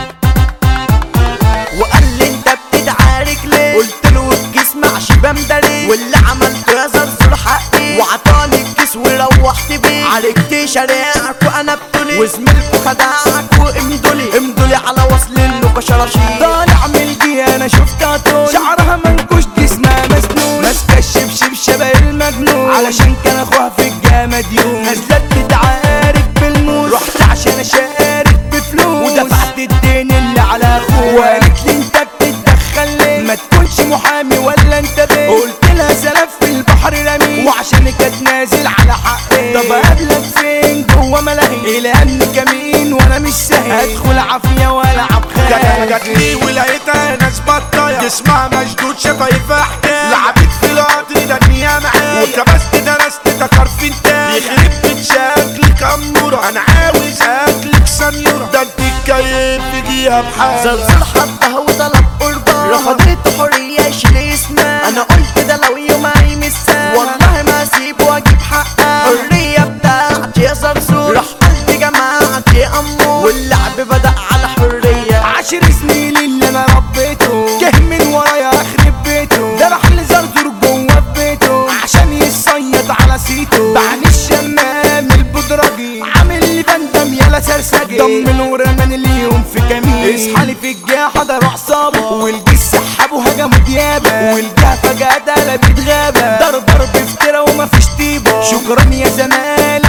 وقال لي انت بتدعارك ليه قلت له الكيس مع شباب ده ليه واللي عملته يا زرزور حقي وعطاني الكيس وروحت بيه عالجت شارعك وانا بتولي وزميلكوا خدعك وامدولي امدولي على وصل له شراشير طالع من الجهة أنا شفتها طول شعرها منكوش جسمها مسنون ماسكة الشبشب شبه المجنون علشان كان أخوها في الجامعة مديون نزلت تتعارك بالموس رحت عشان أشارك بفلوس ودفعت الدين اللي على أخوها وقالت لي أنت بتتدخل ليه ما تكونش محامي ولا أنت بيه قلت لها سلف في البحر رمي وعشان كانت نازل على حقي طب أقابلك فين جوه ملاهي إلهامني كمين وأنا مش سهل أدخل عافية وألعب خيال جت لي ولقيتها ناس بطاية جسمها مشدود شفايفها حكاية لعبت في القطر دنيا معايا وكبست درست تكر في انتايا يخرب بيت شكلك أمورة أنا عاوز أكلك سنيورة ده انت الكيف تجيها بحاجة زلزال حطها وطلب قربان رفضت حرية يشيل اسمها انا قلت ده لو يوم هيمسها والله ما اسيب واجيب حقها الحرية بتاعتي يا زرزور راح قلبي جماعتي امور واللعب بدأ على حرية عشر زميلي اللي انا ربيته جه من ورايا اخرب بيته ده راح لزرزور جوه في بيته عشان يصيد على سيته بعد الشمام البدرجي عامل لي بندم يالا سرسجي ضم ورمان اليوم في كمين اصحى لي في الجاحة ده عصابة والجيش سحبوا هجموا ديابة والجاه فجأة قلبت غابة ضرب ضرب افترا ومفيش طيبة شكرا يا زمان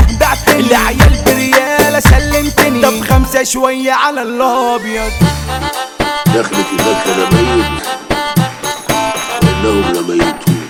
شوية على الابيض دخلت هناك انا ميت وانهم لميتون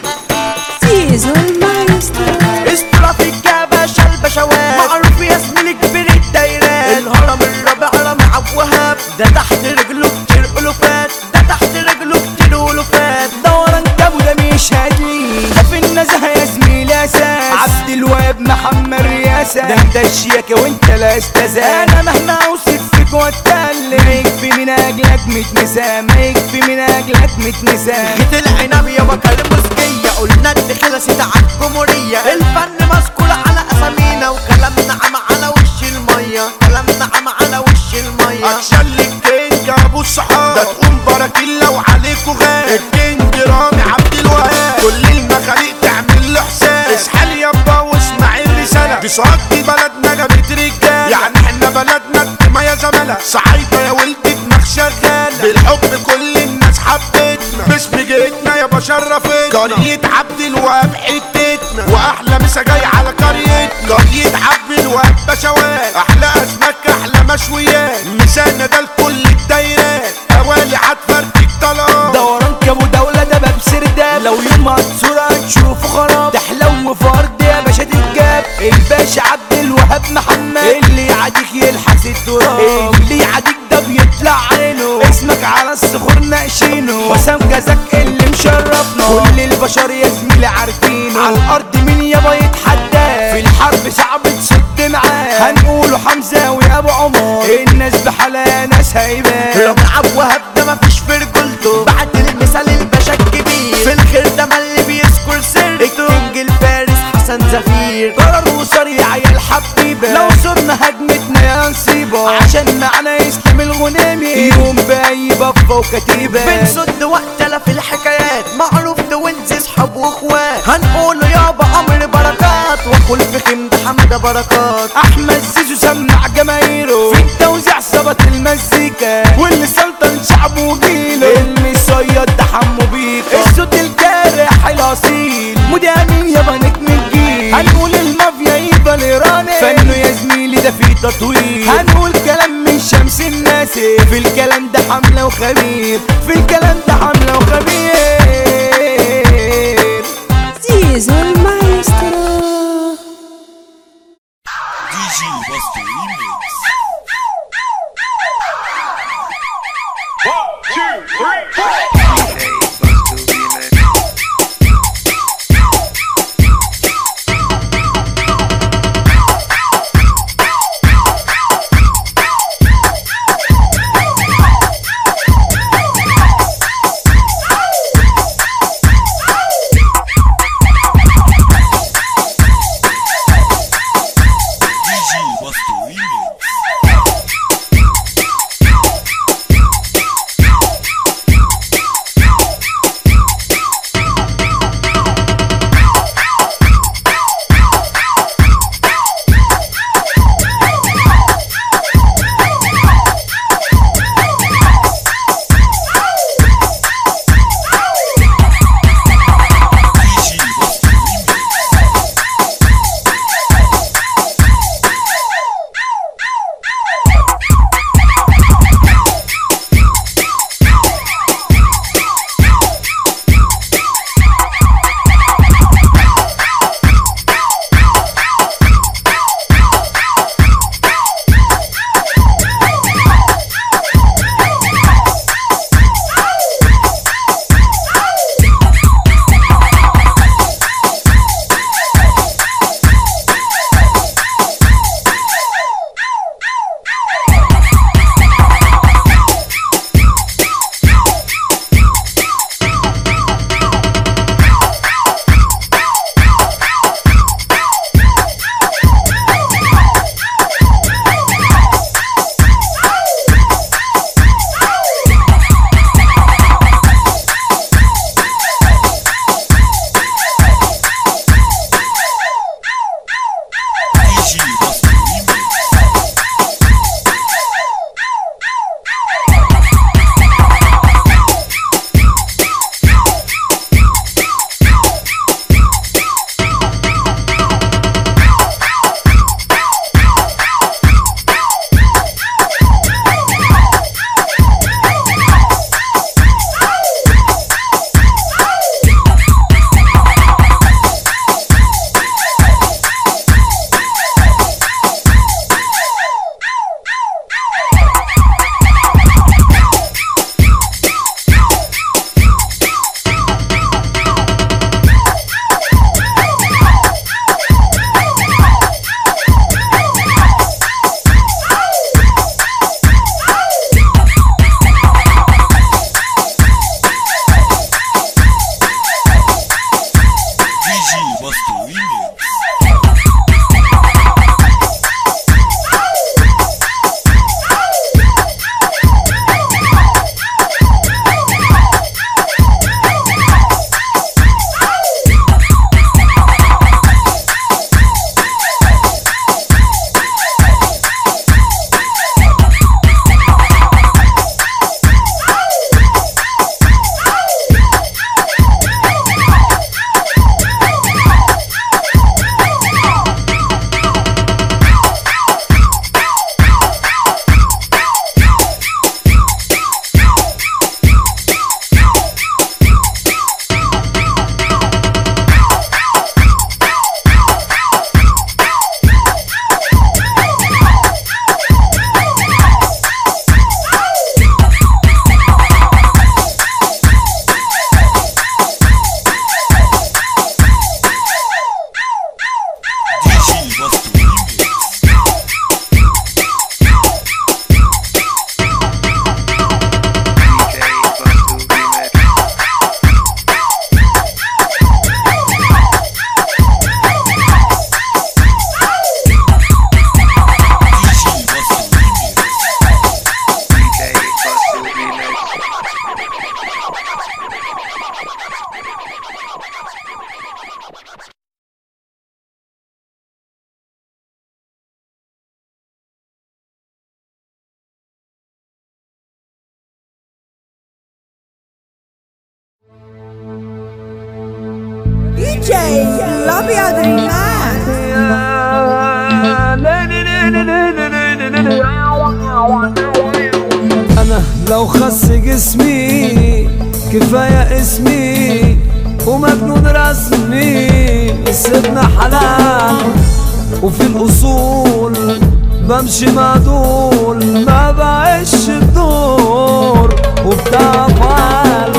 زيزو المايسترو اسطورة في الجبشة البشوات معروف يا زميلي كبير الدايرات الهرم الرابع رمع ابو وهاب ده تحت رجله كتير الوفات ده تحت رجله كتير الوفات دوران جابو ده مش هادي ده في النزهة يا زميلي اساس عبد الوهاب محمد رياسة ده انت الشياكة وانت لا استاذ انا مهما اوصف فيك واتكلم ما يكفي من اجلك ميت نساء ما يكفي من اجلك ميت نساء جيت العنب يا بكر مسكية قلنا دي خلصت على الجمهورية الفن مذكور على اسامينا وكلامنا عم على وش المية كلامنا عم على وش المية اكشن الكينج يا ابو الصحاب ده تقوم براكيلا وعليكوا غاب الكينج رامي عبد الوهاب كل المخاليق تعمل له حساب اسحال يابا واسمع الرسالة دي صوت دي بلدنا جابت رجال يعني احنا بلدنا ما يا زملاء صعيدة يا ولدي دماغ شغالة بالحب كل الناس حبتنا مش بجيتنا يا بشرفتنا قرية عبد الوهاب حتتنا واحلى مسا جاي على قريتنا قرية عبد الوهاب بشوات احلى اسماك احلى مشويات مسانا ده لكل الدايرات اوالي هتفرتك طلقات دوران كابو دولة ده باب سرداب لو يوم هتصورة هتشوفه خراب تحلو فرد يا باشا تتجاب الباشا عبد الوهاب محمد اللي يعاديك يلحس التراب اللي يعاديك ده بيطلع عينه اسمك على الصخور ناقشينه حسام جزاك اللي مشرفنا كل البشر يا زميلي عارفينه على الارض مين يابا يتحدى في الحرب صعب تصد معاه هنقوله حمزة ويا ابو عمر الناس بحالها ناس هيبان رامي عبد وهاب ده مفيش في رجولته بعد المثال الباشا الكبير في الخير ده ما اللي بيذكر سر الكينج الفارس حسن زفير قرر وسريع يا الحبيبة لو صرنا هجمتنا يا نصيبة عشان معنا يسلم الغنيمي يقوم بأي بفة وكتيبة بنسد وقتنا في الحكايات معروف ده ونزي صحاب واخوات هنقوله يابا امر بركات وكل في خمد حمد بركات احمد زيزو سمع جماهيره في التوزيع ظبط المزيكا واللي سلطن شعبه وجيله المصيد ده حمو بيكا الصوت الجارح الاصيل مودي امين يابا نجم الجيل هنقول المافيا يفضل ايراني فنه يا زميلي ده فيه تطوير هنقول كلام من شمس الناس في الكلام ده حمله وخبير في الكلام ده حمله وخبير زيزو المايسترو دي جي باستو ريميكس الابيض انا لو خس جسمي كفايه اسمي ومجنون رسمي سيبنا حلال وفي الاصول بمشي مع دول ما بعيش الدور وبتاع فعل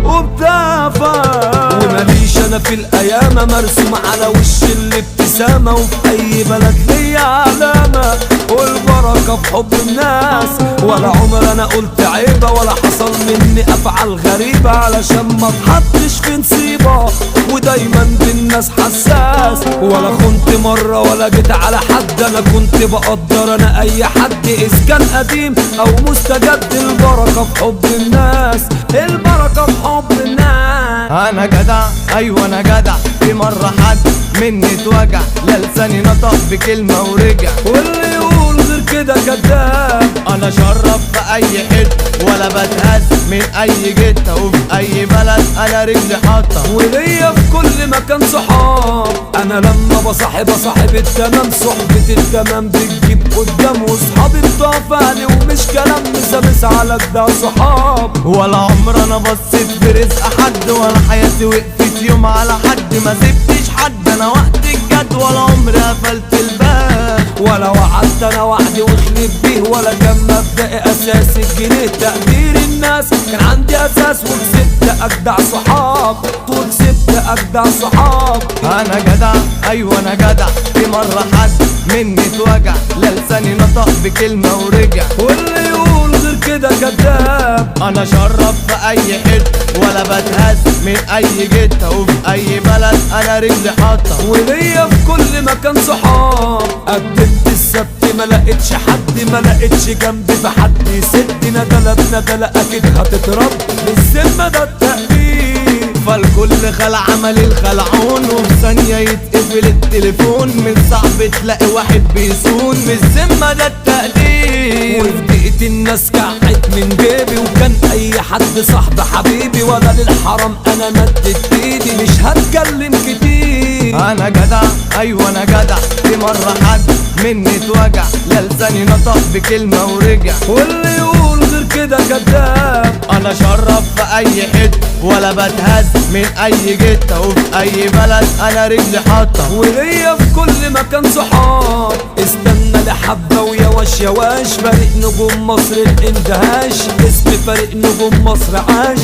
وبتاع فعل وماليش انا في الايام مرسوم على وش الابتسامه وفي اي بلد ليا علامه والبركه في حب الناس ولا عمر انا قلت عيبه ولا حصل مني افعال غريبه علشان ما اتحطش في نصيبه ودايما بالناس حساس ولا خنت مره ولا جيت على حد انا كنت بقدر انا اي حد اذا كان قديم او مستجد البركه في حب الناس البركه في حب الناس انا جدع ايوه انا جدع في مره حد مني اتوجع لا لساني نطق بكلمه ورجع واللي يقول غير كده كذاب انا شرف في اي حته ولا بتهز من اي جته وفي اي بلد انا رجلي حاطه وليا في كل مكان صحاب انا لما بصاحب صاحب التمام صحبة التمام بتجيب قدام وصحابي بتوع فعلي ومش كلام مسامس على جدع صحاب ولا عمر انا بصيت في رزق حد ولا حياتي وقفت يوم على حد ما سبتش حد انا وقت الجد ولا عمري قفلت الباب ولا وعدت انا وحدي وخلف بيه ولا كان مبدئي اساسي الجنيه تقدير الناس كان عندي اساس وكسبت اجدع صحاب وكسبت اجدع صحاب انا جدع ايوه انا جدع في مره حد مني اتوجع لا لساني نطق بكلمه ورجع واللي يقول غير كده كذاب انا شرف في اي حته ولا بتهز من اي جته وفي اي بلد انا رجلي حاطه وليا في كل مكان صحاب قدمت السبت ما لقيتش حد ما لقيتش جنبي في حد يسدنا ندلة بندلة اكيد هتترد بالذمة ده التقدير فالكل خلع عمل الخلعون وفي ثانية يتقفل التليفون من صعب تلاقي واحد بيسون من الذمة ده التقدير وفي دقيقة الناس كعت من جيبي وكان اي حد صاحب حبيبي ولا للحرام انا مدت ايدي مش هتكلم كتير انا جدع ايوه انا جدع في مرة حد مني اتوجع لا لساني نطق بكلمة ورجع واللي يقول غير كده كذاب انا شرف في اي حته ولا بتهز من اي جته وفي اي بلد انا رجلي حاطه وليا في كل مكان صحاب استنى لحبه ويا واش يا واش فريق نجوم مصر الاندهاش اسم فريق نجوم مصر عاش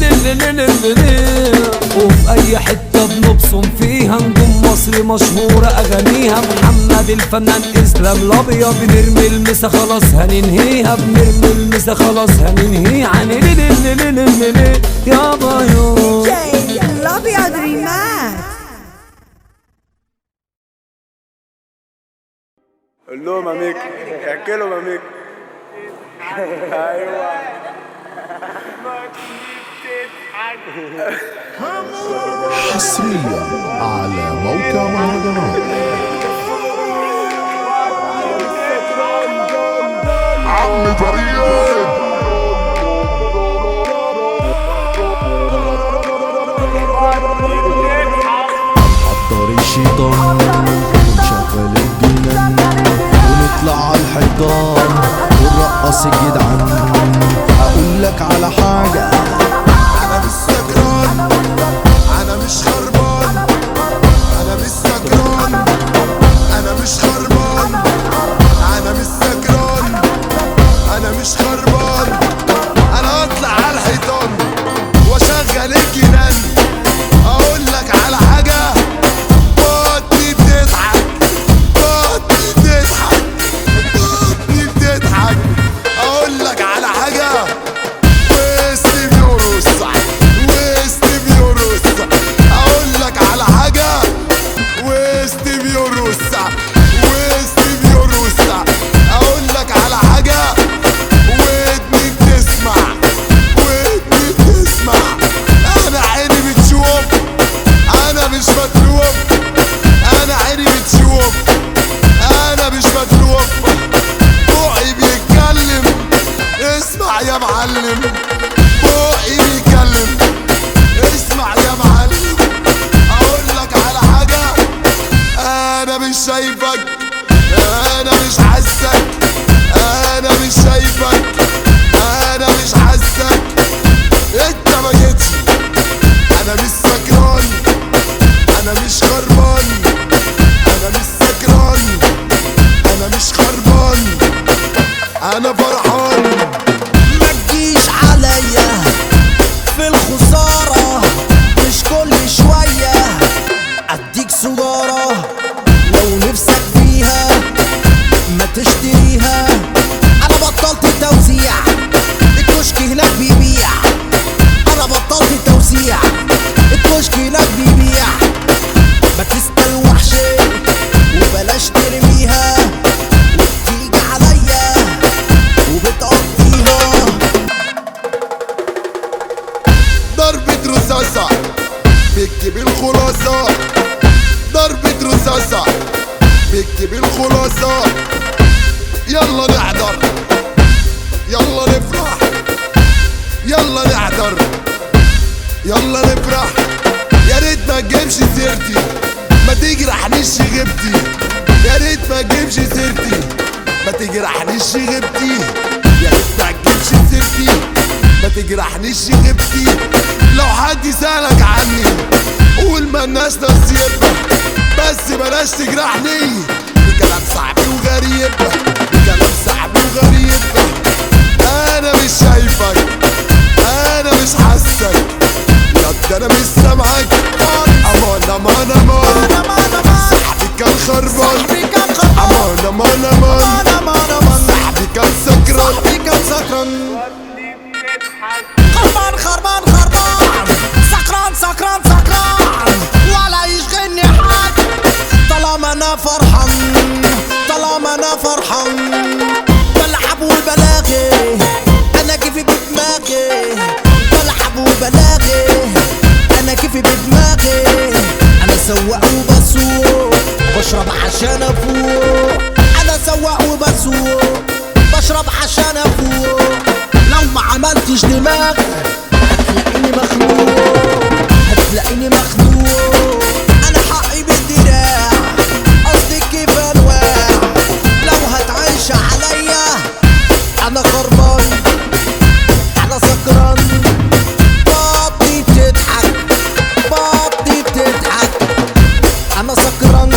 وفي اي حته بنبصم فيها نجوم مصر مشهوره اغانيها محمد الفنان اسلام الابيض بنرمي المسا خلاص هننهيها بنرمي المسا خلاص هننهيها عن يابا يو الابيض ريماكس قول لهم يا ميك احكي لهم يا ميك ايوه حصريا على موقع مهرجانات عم فريد حضر الشيطان ونشغل الجنان ونطلع على الحيطان ونرقص الجدعان هقول لك على حاجة انا مش سكران انا مش خربان انا مش سكران انا مش خربان انا مش سكران انا مش خربان انا اطلع على الحيطان واشغل الجنان اقول لك على حاجه بطني بتضحك بطني بتضحك بطني بتضحك اقول لك على حاجه وسط بيورس وسط بيورس اقول لك على حاجه وسط بيورس وسط بيورس اقول لك على حاجه ودني بتسمع ودني بتسمع انا عيني بتشوف انا مش متلوف انا عيني بتشوف انا مش متلوف بوعي بيتكلم اسمع يا معلم بوعي بيتكلم اسمع يا معلم اقول لك مش شايفك انا مش حاسك انا مش شايفك انا مش حاسك انت ما جيتش انا مش سكران انا مش خربان انا مش سكران انا مش خربان انا فرحان ما تجيش عليا في الخسارة مش كل شوية اديك سجارة لو نفسك فيها ما تشتريها انا بطلت توزيع الكشك هناك بيبيع انا بطلت توزيع الكشك هناك بيبيع ما تستلوحش وبلاش ترميها وتيجي عليا وبتقضيها ضربة رصاصة بكتب الخلاصة ضربة رصاصة بكتب الخلاصة يلا نحضر يلا نفرح يلا نحضر يلا نفرح يا ريت ما تجيبش سيرتي ما تجرحنيش غيبتي يا ريت ما تجيبش سيرتي ما تجرحنيش غيبتي يا ريت ما تجيبش سيرتي ما تجرحنيش غيبتي لو حد سألك عني قول ما الناس نصيبها بس بلاش تجرحني بكلام صعب وغريب بكلام صعب وغريب انا مش شايفك انا مش حاسك يا انا مش سامعك امان امان امان صاحبي كان خربان امان امان امان صاحبي كان سكران صاحبي كان سكران خربان خربان خربان سكران سكران سكران ولا يشغلني حد طالما انا فرحان طالما انا فرحان بلعب وبلاغي انا كيفي بدماغي بلعب وبلاغي انا كيفي بدماغي انا سواق وبسوق بشرب عشان افوق انا سواق وبسوق بشرب عشان افوق لو ما عملتش دماغ هتلاقيني مخنوق هتلاقيني مخنوق انا حقي بالدراع قصدي كيف انواع لو هتعيش عليا انا خربان انا سكران بطني بتضحك بطني بتضحك انا سكران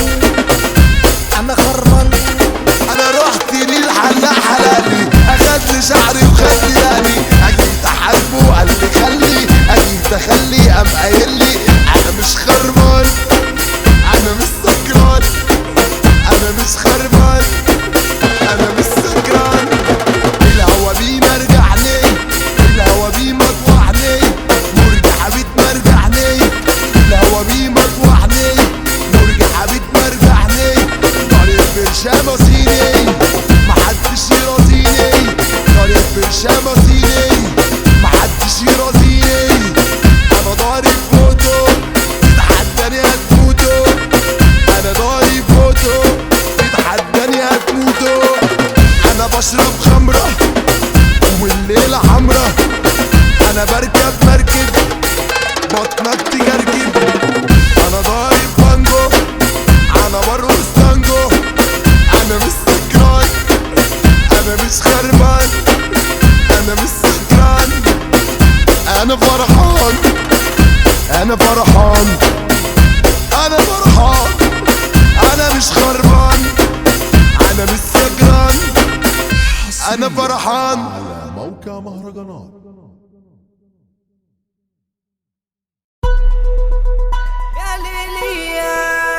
انا خربان انا رحت للحلاق حلالي اخد لي شعري وخد لي دقني اجيت احاسبه قال لي خلي اجيت اخلي قام قايل لي انا مش خربان انا مش سكران انا مش خربان انا مش سكران الهوا بيه مرجعني الهوا بيه مطوعني مرجع حبيت مرجعني الهوا بيه مطوعني مرجع حبيت مرجعني طريق برشامة صيني محدش يرازيني طريق برشامة صيني محدش يرازيني انا ضارب فوتو تتحداني هتموتو انا ضارب فوتو تتحداني هتموتو انا بشرب خمرة والليلة حمرة انا بركب مركب بطنك تجرجب انا ضارب بانجو انا برقص تانجو انا مش سكران انا مش خربان انا مش سكران انا فرحان انا فرحان انا فرحان انا مش خربان انا مش سكران انا فرحان على موقع مهرجانات يا ليلي يا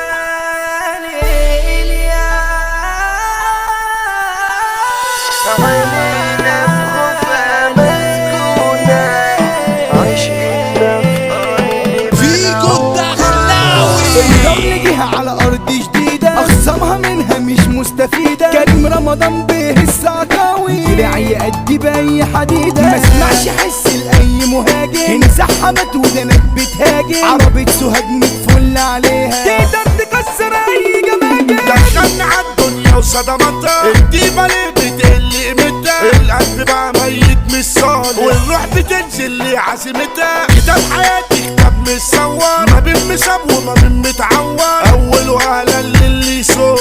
ليلي يا عينينا بخفة مسكونة عايشين فيكو الدخلاوي الرمل جه على ارض جديده اخصامها منها مش مستفيده كريم رمضان به السعكاوي دراعي يأدي باي حديده ما اسمعش حس لاي مهاجم هنا زحمت ودنك بتهاجم عربية سوهاج متفل عليها تقدر تكسر اي جماجم دخلنا عالدنيا وصدماتها الديبة ليه بتقل قيمتها القلب بقى ميت مش صالح والروح بتنزل لعاصمتها كتاب حياتي كتاب متصور ما بين مصاب وما بين متعور اول وهلا اللي يصور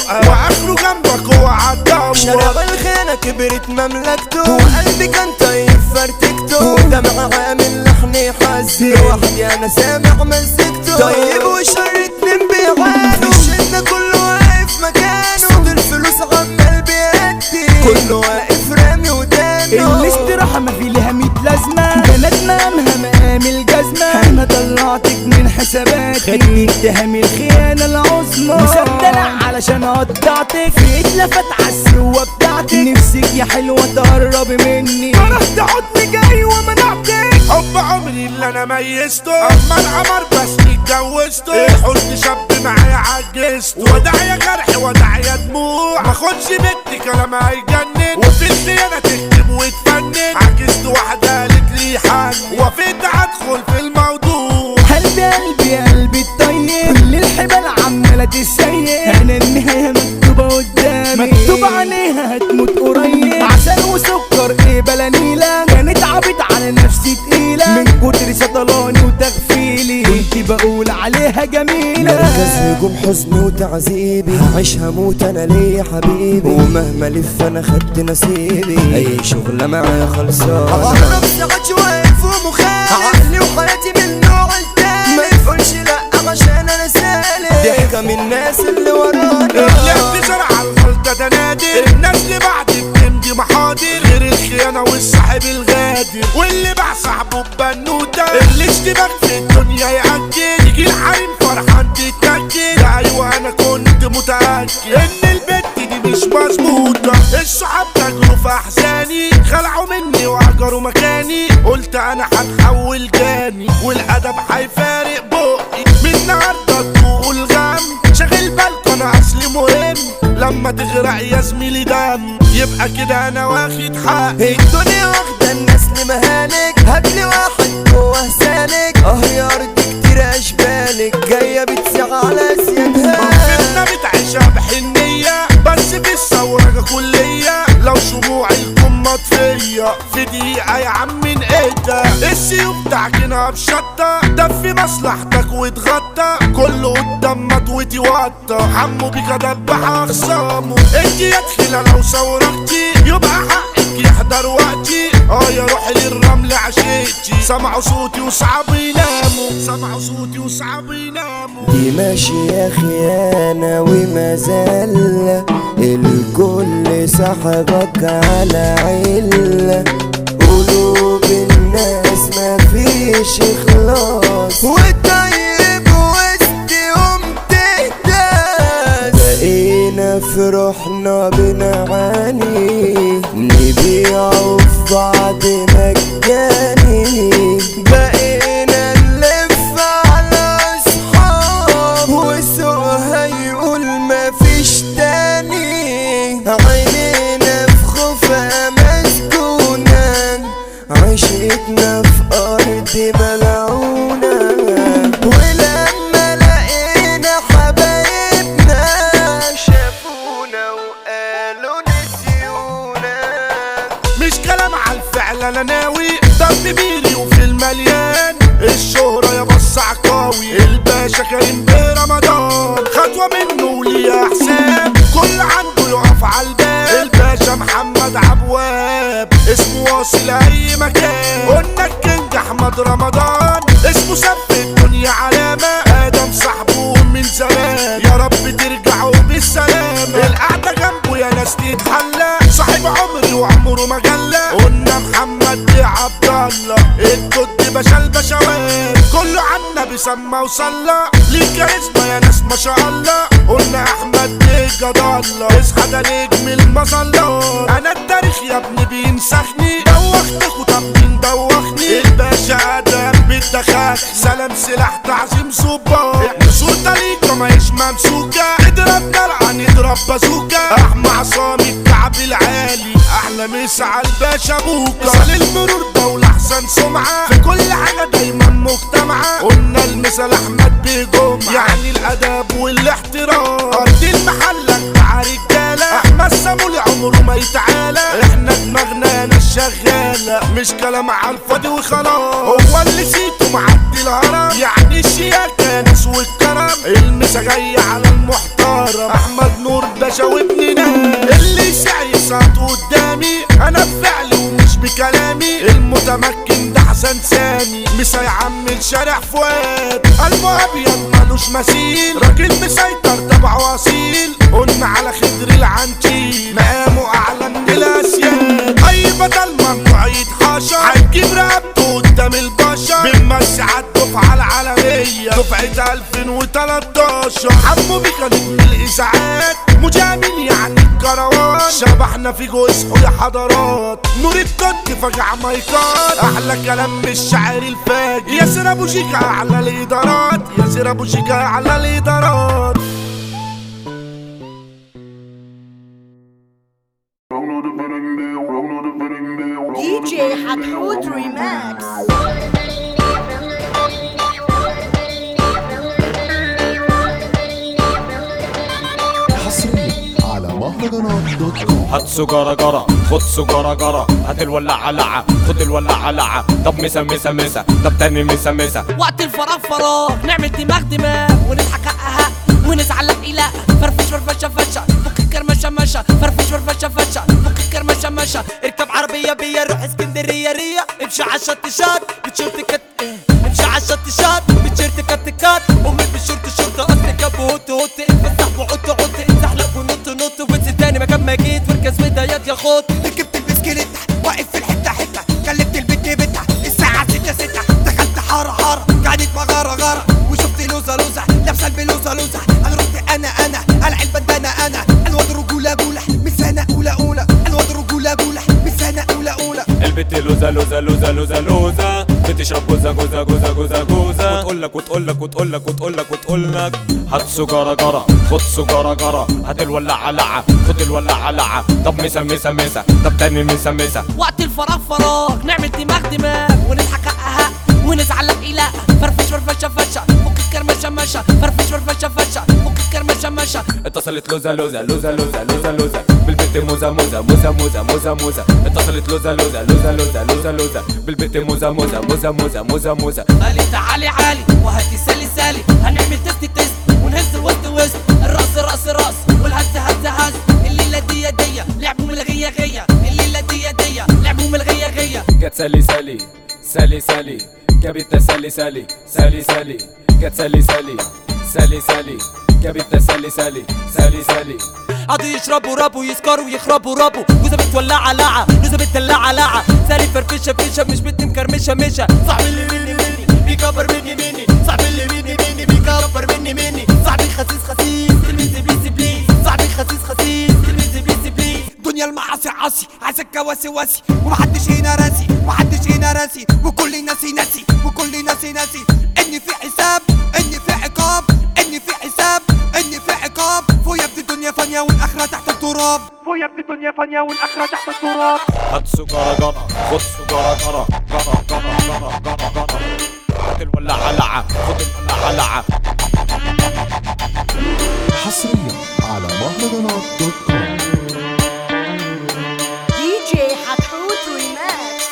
وانا كبرت مملكته وقلبي كان طيب فرتكته ودمع عامل لحني حزن لوحدي انا سامع مزجته طيب وشر اتنين بيعانوا الشدة كله واقف مكانه صوت الفلوس عمال بيأدي كله واقف رامي ودانه الاستراحة ما في لها ميت لازمة بلدنا امها مقام الجزمة انا طلعتك من حساباتي خدني اتهام الخيانة العظمى مسدلة علشان قطعتك في اتلفت عالسوة بتاعتك نفسك يا حلوة تقرب مني فرحت حضني جاي ومنعتك حب عمري اللي انا ميزته اما القمر بس اتجوزته الحزن شاب معايا عجزته وداع يا جرح وداع يا دموع ما خدش بنت كلام هيجنن وفي الخيانه تكتب وتفنن عجزت واحده قالت لي حن وافقت ادخل في الموضوع قلبي قلبي قلبي الطيب كل الحبال عمالة تسيب انا النهاية مكتوبة قدامي مكتوب عليها هتموت قريب عسل وسكر ايه بلا نيلة كانت عبيط على نفسي تقيلة من كتر سطلاني وتغفيلي كنت بقول عليها جميلة مركز هجوم حزن وتعذيبي هعيش هموت انا ليا حبيبي ومهما الف انا خدت نصيبي اي شغلة معايا خلصانة اقرب ساعات واقف ومخالف عقلي وحياتي من النوع التاني ما تقولش لا عشان انا سالك ضحكة من الناس اللي ورانا اللي زرع الغلطة ده نادر الناس اللي بعد بتمضي محاضر غير الخيانة والصاحب الغادر واللي باع صاحبه ببنوتة اللي اشتبك في الدنيا يأكد يجي الحريم فرحان تتأكد ايوه انا كنت متأكد ان البت دي مش مظبوطة الصحاب تاجروا في احزاني خلعوا مني وهجروا مكاني قلت انا هتحول جاني والادب هيفارق بقي من النهارده الضوء الغم شغل بالكم انا اصلي مهم لما تغرق يا زميلي دم يبقى كده انا واخد حقي الدنيا واخدة الناس لمهالك هاتلي واحد جوه سالك اه يا ارض كتير اشبالك جاية بتسيع على سيادها فتنة بتعيشها بحنية بس في الثورة كلية لو شموع الكم مطفية في دقيقة يا عم من ايدك السيوف تعجنها بشطة دفي مصلحتك واتغطى كله قدام مطوتي وطى حمو بيك دبح اخصامه انت يا تخيلة لو صورتي يبقى حقك يحضر وقتي اه يا روحي للرمل عشيتي سمعوا صوتي وصعب يناموا سمعوا صوتي وصعب يناموا دي ماشية خيانة وما زال الكل صاحبك على علة قلوب الناس ما فيش اخلاص والطيب وسطهم تهداس بقينا في روحنا بنعاني نبيعوا في بعض مجاني بقينا نلف على اصحاب وسوقها يقول مفيش تاني عينينا في خوفها مسكونة عيشتنا في أرض ملعونة ولما لقينا حبايبنا شافونا وقالوا نسيونا مش كلام على الفعل انا ناوي ضرب بيري وفي المليان الشهرة يا بص عقاوي الباشا كريم برمضان خطوة منه ليها حساب كل عنده يقف على الباب الباشا محمد عبواب اسمه واصل اي مكان قلنا الكينج احمد رمضان اسمه سب الدنيا علامة ادم صاحبه من زمان يا رب ترجعوا بالسلامة القعدة جنبه يا ناس تتحلى صاحب عمري وعمره ما جلى قلنا محمد دي عبد الله الجد باشا البشوات كله عنا بيسمى وصلى ليه كاريزما يا ناس ما شاء الله قلنا احمد دي جد الله اصحى ده نجم المظلات انا التاريخ يا ابني بينسخني دوختك وطب مين دوخني الباشا ادم بالدخاك سلام سلاح تعظيم صباح صوت ليك ما يش ممسوكة اضرب درعا نضرب بازوكا احمى عصامي الكعب العالي احلى مسا على الباشا بوكا مثال المرور دولة احسن سمعة في كل حاجة دايما مجتمعة قلنا المثال احمد بجمعة يعني الاداب والاحترام ارض المحلة بتاع رجالة احمد سامولي عمره ما يتعالى احنا دماغنا ناس شغالة مش كلام على الفاضي وخلاص هو اللي سيته معدي الهرم يعني الشياكة ناس والكرم المسا جاي على المحترم احمد نور باشا وابن ناس اللي سعي ساعته قدام انا بفعلي ومش بكلامي المتمكن ده حسن سامي مش هيعمل شارع فؤاد قلبه ابيض ملوش مثيل راجل مسيطر تبعه اصيل قلنا على خدر العنتيل مقامه اعلى من الاسياد اي بدل ممنوع يتخاشى هيجيب رقبته قدام البشر بنمشي على الدفعه العالميه دفعه 2013 حمو بيكا نجم الاذاعات مجامل يعني الكروان شبحنا في اصحوا يا حضرات نور الكنت فجع مايكات احلى كلام من الشاعر الفاجر ياسر ابو شيكا على الادارات ياسر ابو شيكا على الادارات DJ حتحوت ريماكس حصريا على مهرجانات دوت كوم هات سجارة جرة خد سجارة جرة هات الولاعة لعة خد الولاعة لعة طب مسا مسا مسا طب تاني مسا مسا وقت الفراغ فراغ نعمل دماغ دماغ ونضحك حقها ونزعل لا إله فرفش فرفشة فشة فك الكرمشة مشة فرفش فرفشة فشة فك الكرمشة مشة اركب عربية بيا روح اسكندرية ريا امشي على الشط شات بتشورت كت إيه. امشي على الشط شات بتشيرت كت كات امي بشورت شورت قصدي كاب هوت هوت اتفسح وعط عط اتزحلق ونط نط وانزل تاني مكان ما جيت واركز بدايات يا خوت ركبت البسكليت واقف في الحته حته كلمت البت بتها الساعه 6 6 دخلت حاره حاره قعدت مغاره غاره وشفت لوزه لوزه لابسه البلوزه لوزه انا رحت انا انا قلع البندانه انا الواد رجوله جوله من سنه اولى اولى الواد رجوله جوله من سنه اولى اولى البت لوزة لوزة لوزة لوزة لوزة بتشرب جوزة جوزة جوزة جوزة جوزة وتقول لك وتقول لك وتقول لك وتقول لك وتقول لك هات سجارة جرة خد سجارة جرة هات الولاعة لعة خد الولاعة لعة طب مسا مسا مسا طب تاني مسا مسا وقت الفراغ فراغ نعمل دماغ دماغ ونضحك حقها ونزعل لا إله فرفش فرفشة فشة فك الكرمشة مشة فرفش فرفشة فشة فك الكرمشة مشة اتصلت لوزة لوزة لوزة لوزة لوزة لوزة بالبت موزة موزة موزة موزة موزة موزة اتصلت لوزة لوزة لوزة لوزة لوزة لوزة بالبت موزة موزة موزة موزة موزة موزة قالي تعالي عالي وهاتي سالي سالي هنعمل تست تست ونهز الوسط وسط الراس راس راس والهز هز هز الليلة دي دي لعبوا من الغية غية الليلة دي دي لعبوا من الغية غية جت سالي سالي سالي سالي جابت سالي سالي سالي سالي جت سالي سالي سالي سالي جابت سالي سالي سالي سالي قعدوا يشربوا رابوا يسكروا يخربوا رابوا جوزة بتولعة لعة جوزة بتدلعة لعة سالي فرفشة فشة مش بنت مكرمشة مشة صاحبي اللي مني مني بيكبر مني مني صاحبي اللي مني مني بيكبر مني مني صاحبي خسيس خسيس تلميذ بيسي بليز صاحبي خسيس خسيس تلميذ بيسي بليز دنيا المعاصي عاصي عايزك واسي واسي ومحدش هنا راسي محدش هنا راسي وكل ناسي ناسي وكل ناسي ناسي اني في حساب اني في عقاب اني في حساب اني في عقاب فويا بدي الدنيا فانية والاخرة تحت التراب فويا بدي الدنيا فانية والاخرة تحت التراب هات سجارة جرة خد سجارة جرة جرة جرة جرة جرة جرة هات الولاعة لعة خد الولاعة لعة حصريا على مهرجانات دوت كوم DJ حتحوت ريماكس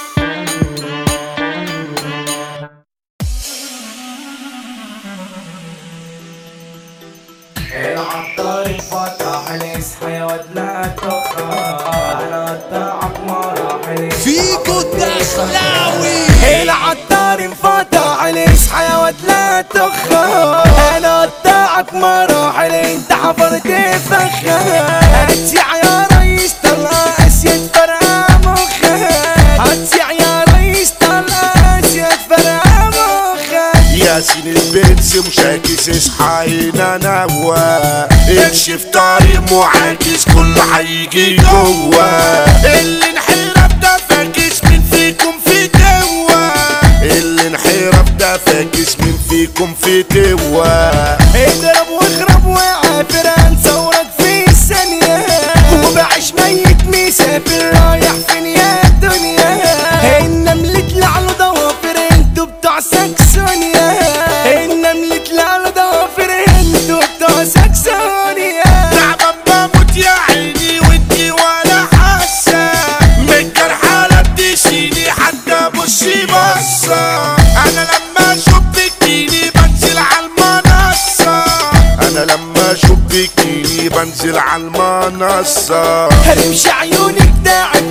العطار اتفتح الاصحى يا واد لا تخاف انا قطعك مراحل فيكو الدخلاوي العطار انفتح الاصحى يا واد لا تخاف انا قطعك مراحل انت حفرت فخها هتسيع يا ريس طلع اسيد فرقع مخها هتسيع يا ريس طلع اسيد فرقع مخها ياسين البنس مشاكس اصحى هنا نوا امشي في طريق معاكس كله هيجي جوا اللي انحرف ده فاكس مين فيكم في جوا اللي انحرف ده فاكس مين فيكم في جوا اضرب واخرب وعافر هنصورك في ثانية وبعيش ميت مسافر رايح فين يا دنيا النمل طلع له ضوافر انتوا بتوع ساكسونيا النمل طلع له ضوافر انتوا بتوع ساكسونيا تعبان بموت يا عيني وانتي ولا حاسة من الجرحى لا بتشيلي حتى بصي بصة انا لما اشوف بكيني بنزل على المنصة انا لما اشوف بكيني بنزل على المنصة هرمش عيونك تعبني جسمي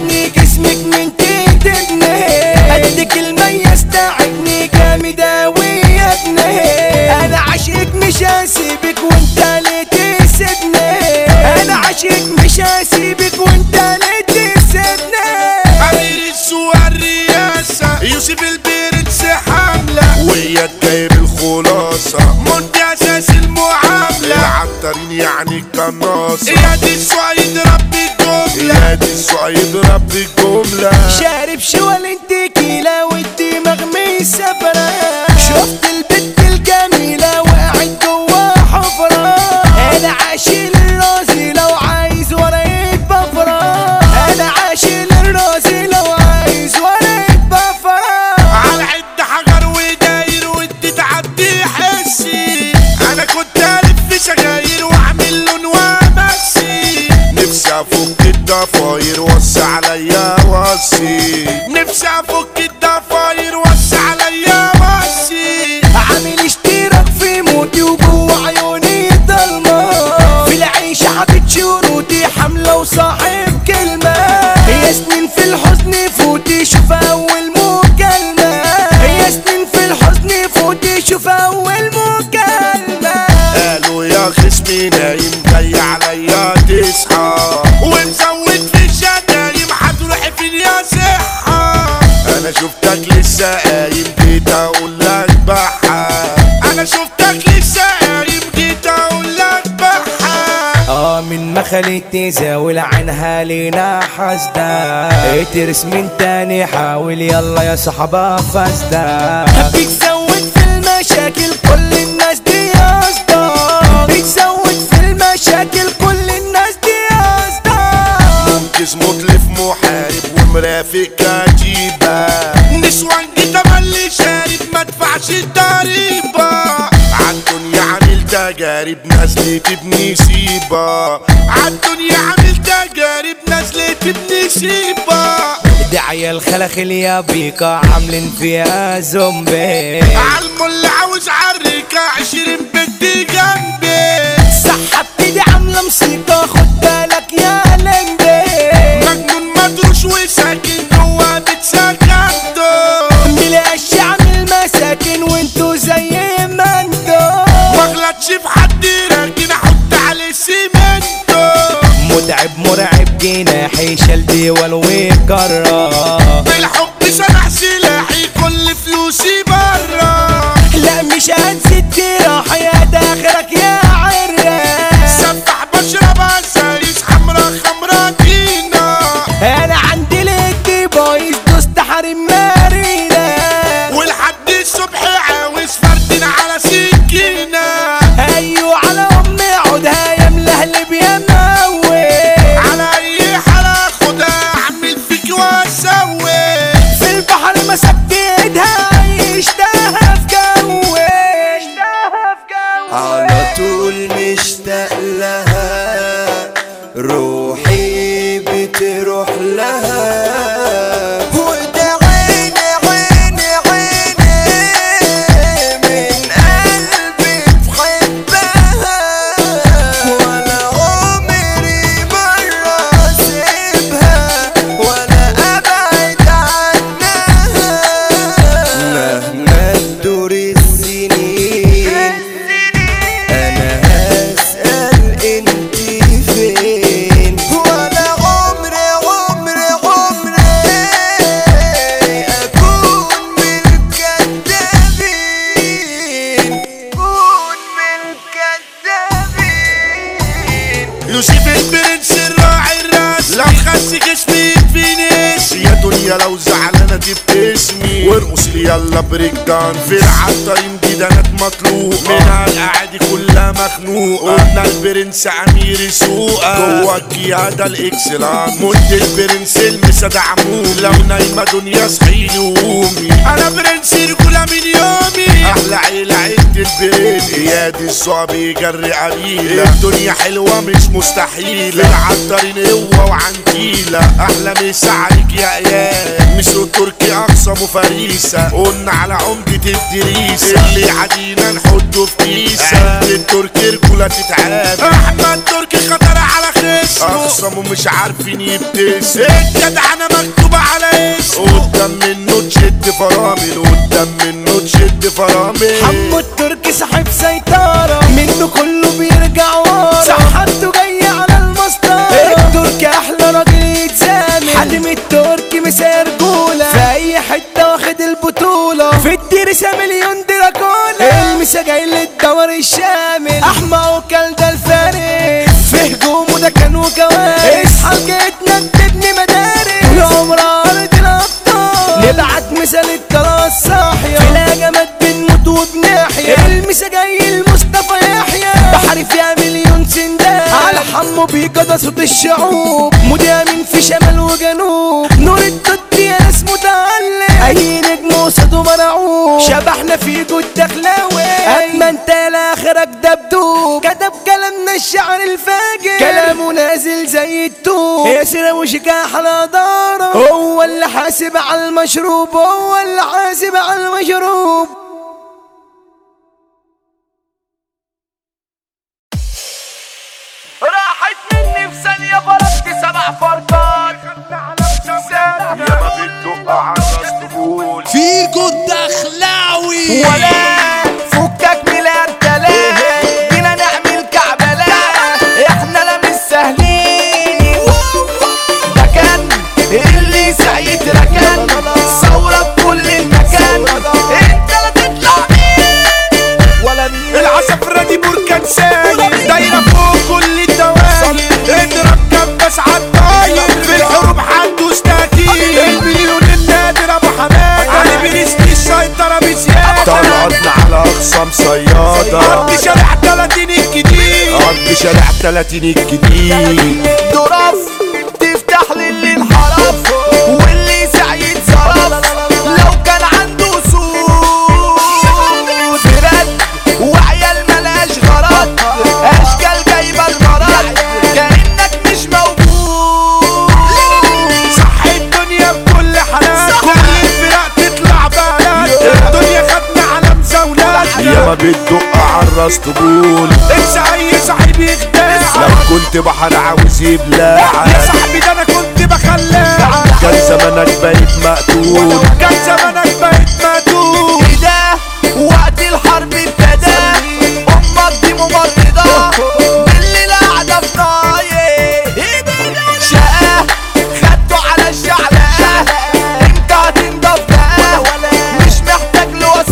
اسمك من تدبني اديك الميز تعبني جامد اوي يا ابني انا عاشقك مش هسيبك وانت ليه تسيبني انا عاشقك مش هسيبك وانت ليه تسيبني امير السوق الرئاسة يوسف البرنس حملة ويا جايب الخلاصة منتي اساس المعاملة العطارين يعني القناصة يا دي السعيد رب الجملة يا دي السعيد رب الجملة شارب شوال انت كيلة والدماغ مسافرة شفت البت الجميلة وقعت جوا حفرة انا عاشق الرازي لو عايز ورقة بفرة انا عاشق الرازي لو عايز ورقة بفرة على عد حجر وداير وانت تعدي حسي انا كنت الف سجاير واعمل لون وامسي نفسي افك الضفاير وسع عليا وصي نفسي افك الضفاير وسع عليا وصي عامل اشتراك في موتي وجوه عيوني ضلمة في العيشة حاطط شروطي حملة وصاحب كلمة هي سنين في الحزن فوتي شوف أول مكالمة هي سنين في الحزن فوتي شوف أول مكالمة قالوا يا خصمي نايم جاي عليا تصحى ومزود في الشتايم هتروحي فين يا صحة انا شفتك لسه قايم جيت اقول لك بحة انا شفتك لسه قايم جيت اقول لك بحة اه من ما خليت زاول عنها لينا حسدا ترس من تاني حاول يلا يا صحبا فاسدا بتزود في المشاكل كل الناس دي قصدا بتزود في المشاكل كل الناس دي قصدا منقذ مطلف محارب ومرافق كتيبة نسوان جيت ملي شارب ما ادفعش الضريبة عالدنيا عامل تجارب نزلت ابني سيبة عالدنيا عامل تجارب نزلت ابني سيبة داعية الخلخل يا بيكا عاملين فيها زومبي عالمول عاوز عريكة عشرين بنت جنبي سحبت دي عاملة موسيقى خد بالك يا لمبي مجنون مدروش وساكن جوا بيت سكنته ملقاش عامل مساكن وانتو زي ما انتو مغلطش في حد راكن احط عليه سيمنتو متعب مرعب جناحي شال ديوال وكرة بالحب سرح سلاحي كل فلوسي برا لا مش هنسد راح يا داخلك يا عرة سفح بشرب عسايس حمرا خمرا دينا انا عندي لك بايظ دوست حريم مارينا والحد الصبح عاوز فردين على سكينة ايوه على امي عودها يا ملهلب يا مقوي على اي حالة خدها اعمل فيك واسوي في البحر مسكت ايدها عيشتها في جوي عيشتها في جوي على طول مشتاق لها روحي بتروح لها وده عيني عيني عيني من قلبي تحبها ولا عمري مرة اسيبها ولا ابعد عنها مهما تدور السنين انا هسأل انت فين ولا عمري عمري عمري اكون من الكدابين اكون من الكدابين يوسف البرنس الراعي الراس لو خس جسمي فينيس يا دنيا لو زعلانة تبتسمي وارقص لي يلا بريك دان في العطارين جدانات مطلوب منها الاعادي كلها مخنوقة قلنا البرنس امير سوقة جوا القيادة الاكسلان مد البرنس المسا عموم لو نايمة دنيا صحيني وقومي انا برنس رجولة من يومي احلى عيلة عيلة البرنس يا دي الصعب يجري قليلة الدنيا حلوة مش مستحيلة العطارين قوة وعنتيلة احلى مسا عليك يا ايام مصر التركي اقسم فريسة قلنا على عمدة الدريسة اللي عدينا نحطه في كيسة التركي رجولة تتعامل احمد تركي خطر على خصمه خصم ومش عارفين يبتسم الجدعنة مكتوبة على اسمه قدام منه تشد فرامل قدام منه تشد فرامل حمو التركي صاحب سيطرة منه كله بيرجع ورا صحته جاي على المسطرة التركي أحلى راجل يتسامل حاتم التركي مسير رجولة في أي حتة واخد البطولة في الدرسة مليون دراكولا المسا جاي للدور الشامل أحمى وكال ده الفارس في هجومه ده كان وكوارث اصحى جيتنا تبني مدارس طول عمرها أرض الأبطال نبعت مثال الكراس صاحية في الهجمات بنموت وبنحيا المسا جاي المصطفى يحيى بحر فيها مليون سندان على حمو بيجا ده صوت الشعوب مذيع من في شمال وجنوب نور الضد يا ناس متعلم اي نجم قصاده مرعوب شبحنا في جود دخلاوي اما انت لاخرك دبدوب كتب كلامنا الشعر الفاجر كلامه نازل زي الطوب ياسر وشكاح الاداره هو اللي حاسب على المشروب هو اللي حاسب على المشروب راحت مني في ثانية فرقت سبع فرقات ياما بتدق على الاسطبول فيكو الدخلاوي ولا فكك من الارتلاء جينا نعمل كعبلاء احنا لا مش سهلين ده كان اللي سعيد ركان ثورة في كل المكان انت لا تطلع مين ولا مين العصفرة دي بركان ساير دايرة فوق كل الدواير اضرب كبس عالطاير في الحروب حدوث تأكيد المليون النادر ابو حماد علي بنستي السيطرة بزيادة طلعتنا على اقسام صيادة ارض شارع 30 الجديد ارض شارع 30 الجديد ظرف تفتح لي اللي انحرف واللي سعيد صرف لو كان عنده سوق فرد وعيال ملاش غرض اشكال جايبه المرض كانك مش موجود صح الدنيا بكل حالات كل الفرق تطلع بلد الدنيا خدنا على مزاولات ياما بتدق على الراس طبول انسى اي صاحب يخدع لو كنت بحر عاوز يبلع يا صاحبي ده انا كنت بخلع كان زمانك بقيت مقتول كان زمانك بقيت مقتول ده وقت الحرب ابتدى امك دي ممرضة بالليل قاعدة في نايم شقة خدته على الشعلقة انت هتنضف بقى مش محتاج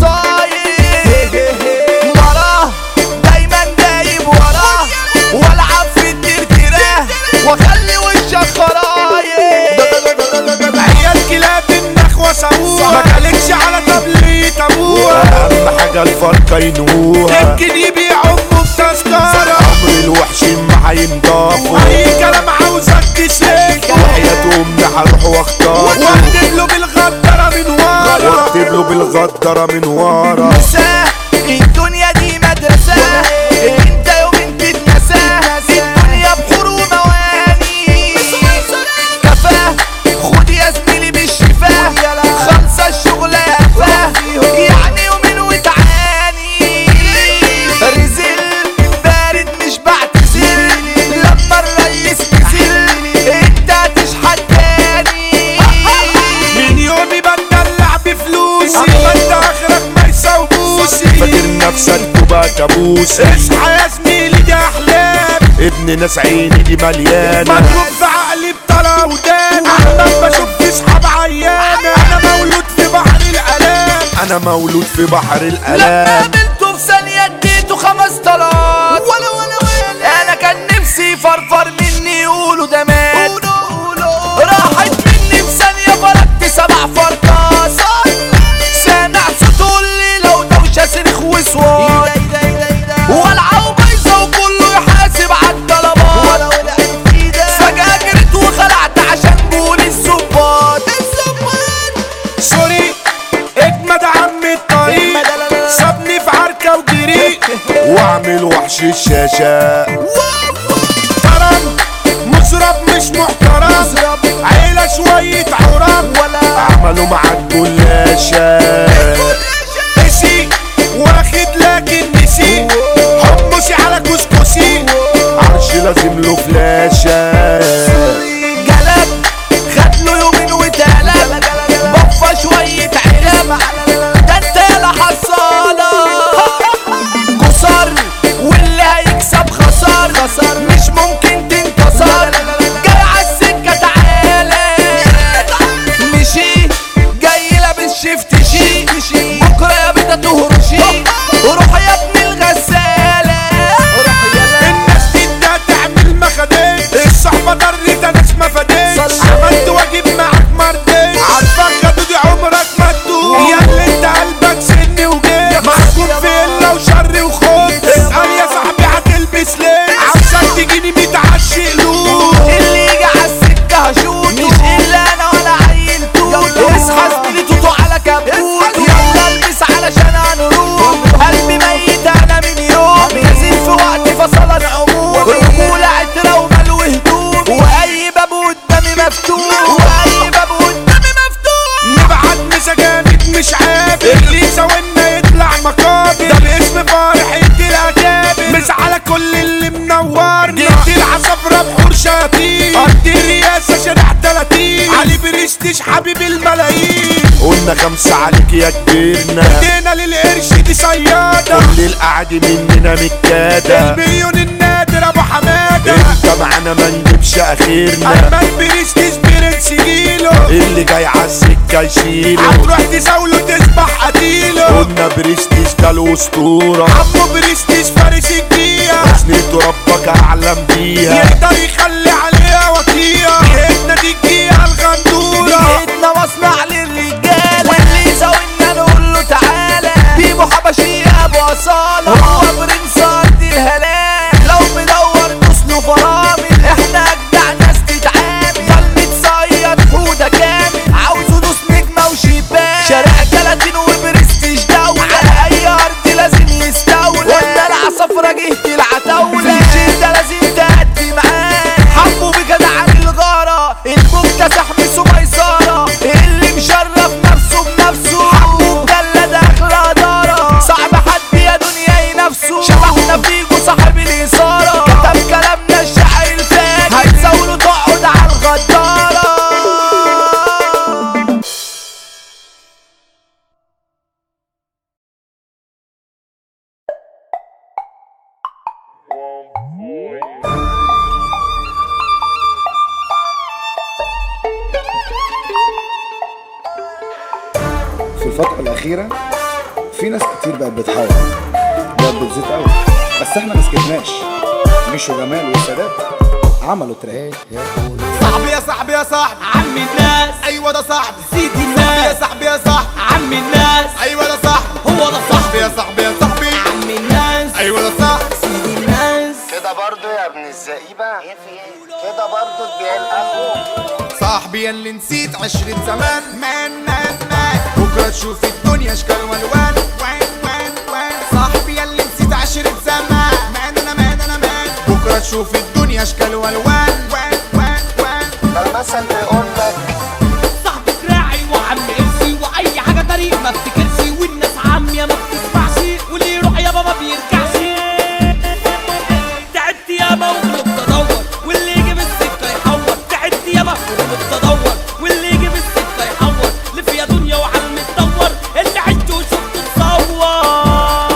لوصاية وراه دايما دايب وراه والعب في الترتيرة واخلي وشك خرايط عيال كلاب النخوة سووها ما جالكش على طبلية ابوها اهم حاجة الفرقة ينوها يمكن يبيعوا ام بتذكرة عمر الوحش ما هينضافوا اي كلام عاوزك تسلك وحياة امي هروح واختار واكتب له بالغدرة من ورا واكتب له بالغدرة من ورا مساء الدنيا دي مدرسة انت يوم تتنسى الدنيا بحور ومواني كفاه خد يا زميلي بالشفاه خلصة الشغل يافاه يعني يومين وتعاني رزل بارد مش بعتذر لما الريس نزل انت هتشحت تاني من يومي بتدلع بفلوسي اما انت اخرك ما يساوبوسي فاكر نفسك تبقى كابوسي اصحى يا زميلي دي احلام ابن ناس عيني دي مليانه مضروب في عقلي بطلع ودان احمد بشوف في صحاب عيانه انا مولود في بحر الالام انا مولود في بحر الالام قابلته في ثانية اديته خمس طلات ولا ولا ولا انا كان نفسي فرفر مني يقولوا ده مات راحت مني في ثانية فرقت سبع فرقات سامع صوته اللي لو دوشة صريخ وصوات والعو بايظة وكله يحاسب على الطلبات فجأة جريت وخلعت عشان قول الظباط سوري اجمد عم الطريق سابني في عركة وجري واعمل وحش الشاشة ترم مزرب مش محترم عيلة شوية عرب عملوا معاك جلاشة نسي واخد لكن نسي حمصي على كسكسي عرش لازم له فلاشة خمسة عليك يا كبيرنا ادينا للقرش دي صيادة كل القعد مننا متكادة المليون النادر ابو حمادة انت معانا ما نجيبش اخيرنا اما البريستيج برنس جيله اللي جاي عالسكة يشيله هتروح تساوله تسبح قتيله قلنا بريستيج ده الاسطورة عمو بريستيج فارس الجية حسنيته ربك اعلم بيها يقدر يخلي عليها وطية جهتنا دي الجية الغندورة جهتنا مصنع للرجالة واللي يساوينا نقول له تعالى بيبو حبشي ابو اصالة هو برنس ارض الهلال لو مدور نصله فرامل احنا اجدع ناس تتعامل ضل تصيد حودة كامل عاوزه دوس نجمة وشباك شارع جلاتين وبرستيج دولة على اي ارض لازم يستولى والدلع صفرة جهة العتاولة في الشيء ده لازم تأدي معاه حبه بجدع الغارة المكتسح مسو ميسارة اللي مشرف نفسه بنفسه حبه مجلد اخلى دارة صعب حد يا دنيا ينافسه شبحنا فيكو صاحب الإثارة كتب كلامنا الشاعر الفاجر هتزاوله تقعد على الغدارة في الفترة الأخيرة في ناس كتير بقت بتحاول بقت بتزيد قوي بس احنا ما سكتناش مشوا جمال والسادات عملوا تراك صاحبي يا صاحبي يا صاحبي عم الناس ايوه ده صاحبي سيدي الناس يا صاحبي يا صاحبي عم الناس ايوه ده صاحبي هو ده صاحبي يا صاحبي يا صاحبي عم الناس ايوه ده صاحبي سيدي الناس كده برضو يا ابن الزئيبة كده برضو تبيع القهوة صاحبي اللي نسيت عشرة زمان مان مان مان بكرة تشوف الدنيا اشكال والوان وان وان وان صاحبي اللي نسيت عشرة زمان مان انا مان انا مان بكرة تشوف الدنيا اشكال والوان وان وان وان ده المثل بيقول لك صاحبي دراعي وعم قرشي واي حاجه طريق ما افتكرش والناس عاميه ما بتسمعش واللي يروح يابا ما بيرجعش تعبت يابا وغلبت ادور واللي يجي بالسكه يحور تعبت يابا وغلبت ادور واللي يجي بالسكه يحور لف يا دنيا وعلى المتدور اللي عشت وشفت تصور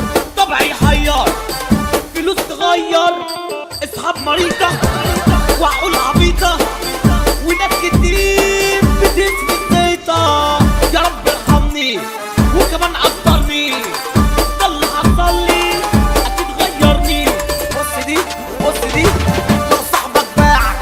طبعي حيار فلوس تغير اصحاب مريضه وعقول عبيطه وناس كتير بتثبت زيطة يا رب ارحمني وكمان قدرني ده اللي حصل لي اكيد غيرني بص دي بص دي لو صاحبك باعك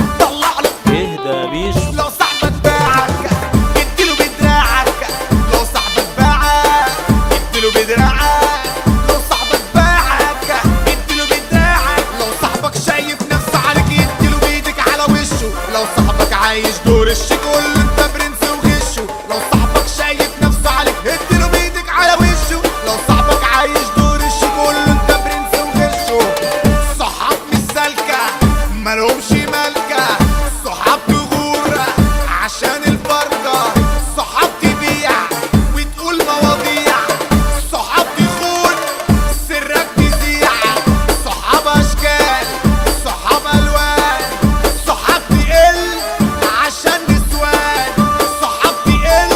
طلع له اهدى بيشو لو صاحبك باعك اديله بدراعك لو صاحبك باعك اديله بدراعك لو صاحبك باعك اديله بدراعك لو صاحبك شايف نفسه عليك اديله بايدك على وشه لو صاحبك عايش دور الشكل انت برنس وغشه لو صاحبك شايف نفسه عليك اديله بايدك على وشه لو صاحبك عايش دور الشكل انت برنس وغشه صحاب مش سالكه مالهمش مالكه صحاب تغور عشان الفرقة صحاب تبيع وتقول مواضيع صحاب تخون سرك تذيع صحاب اشكال صحاب الوان صحاب تقل عشان نسوان صحاب تقل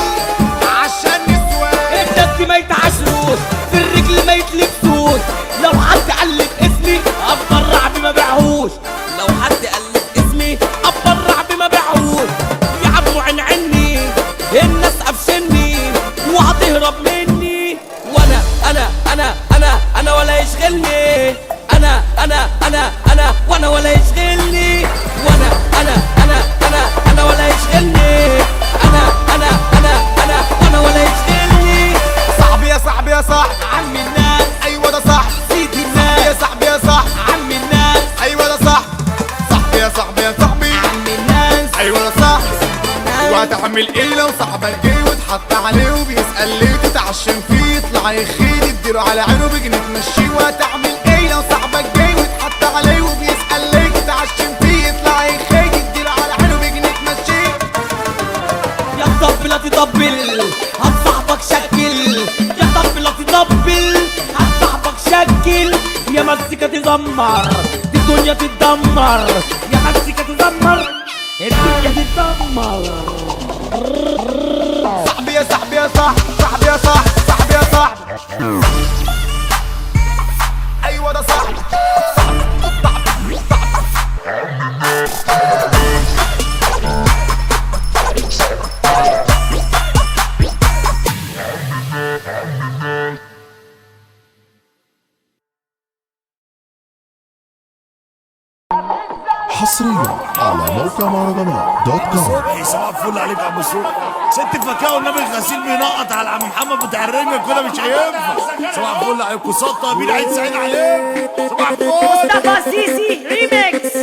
عشان نسوان الدس ما يتعشروش في الرجل ما يتلبسوش لو حد قلد اسمي اتبرع بما بيعهوش لو حد قلد اسمي اتبرع بما بيعهوش يا عمو عن عني الناس قفشني وهتهرب مني وانا انا انا انا انا ولا يشغلني انا انا انا انا وانا ولا يشغلني وانا انا انا انا انا ولا يشغلني انا انا انا انا وانا ولا يشغلني صاحبي يا صاحبي يا صاحبي عم الناس ايوه ده صاحبي سيدي صاحبي يا الناس صاحبي يا صاحبي عم الناس ايوه ده صاحبي صاحبي يا صاحبي يا صاحبي عم الناس ايوه ده صاحبي وهتعمل ايه لو صاحبك جه واتحط عليه وبيسأل ليه تتعشم فيه يطلع يخيل اديله على عينه بجنيه تمشيه وهتعمل ايه لو صاحبك جه واتحط عليه وبيسأل ليه تتعشم فيه يطلع يخيل اديله على عينه بجنيه تمشيه يا طب لا تطبل هات صاحبك شكل يا طب لا تطبل هات صاحبك شكل يا مسكة تزمر دي الدنيا تتدمر يا مسكة تزمر الدنيا تتدمر صاحبي يا صاحبي يا صاحبي صاحبي يا صاحبي صاحبي يا صاحبي ايوه ده صاحبي حصريا على موقع مهرجانات دوت كوم صبحي صباح الفل عليك يا ابو سوق ست فكاهه والنبي الغسيل بينقط على عم محمد بتاع الرنجه كده مش هينفع صباح الفل عليكم صوت طيبين عيد سعيد عليكم صباح الفل مصطفى سيسي ريميكس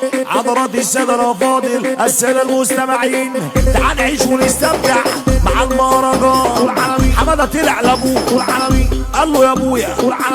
حضرات السادة الأفاضل السادة المستمعين تعال نعيش ونستمتع مع المهرجان حمادة طلع لأبوه قال له يا أبويا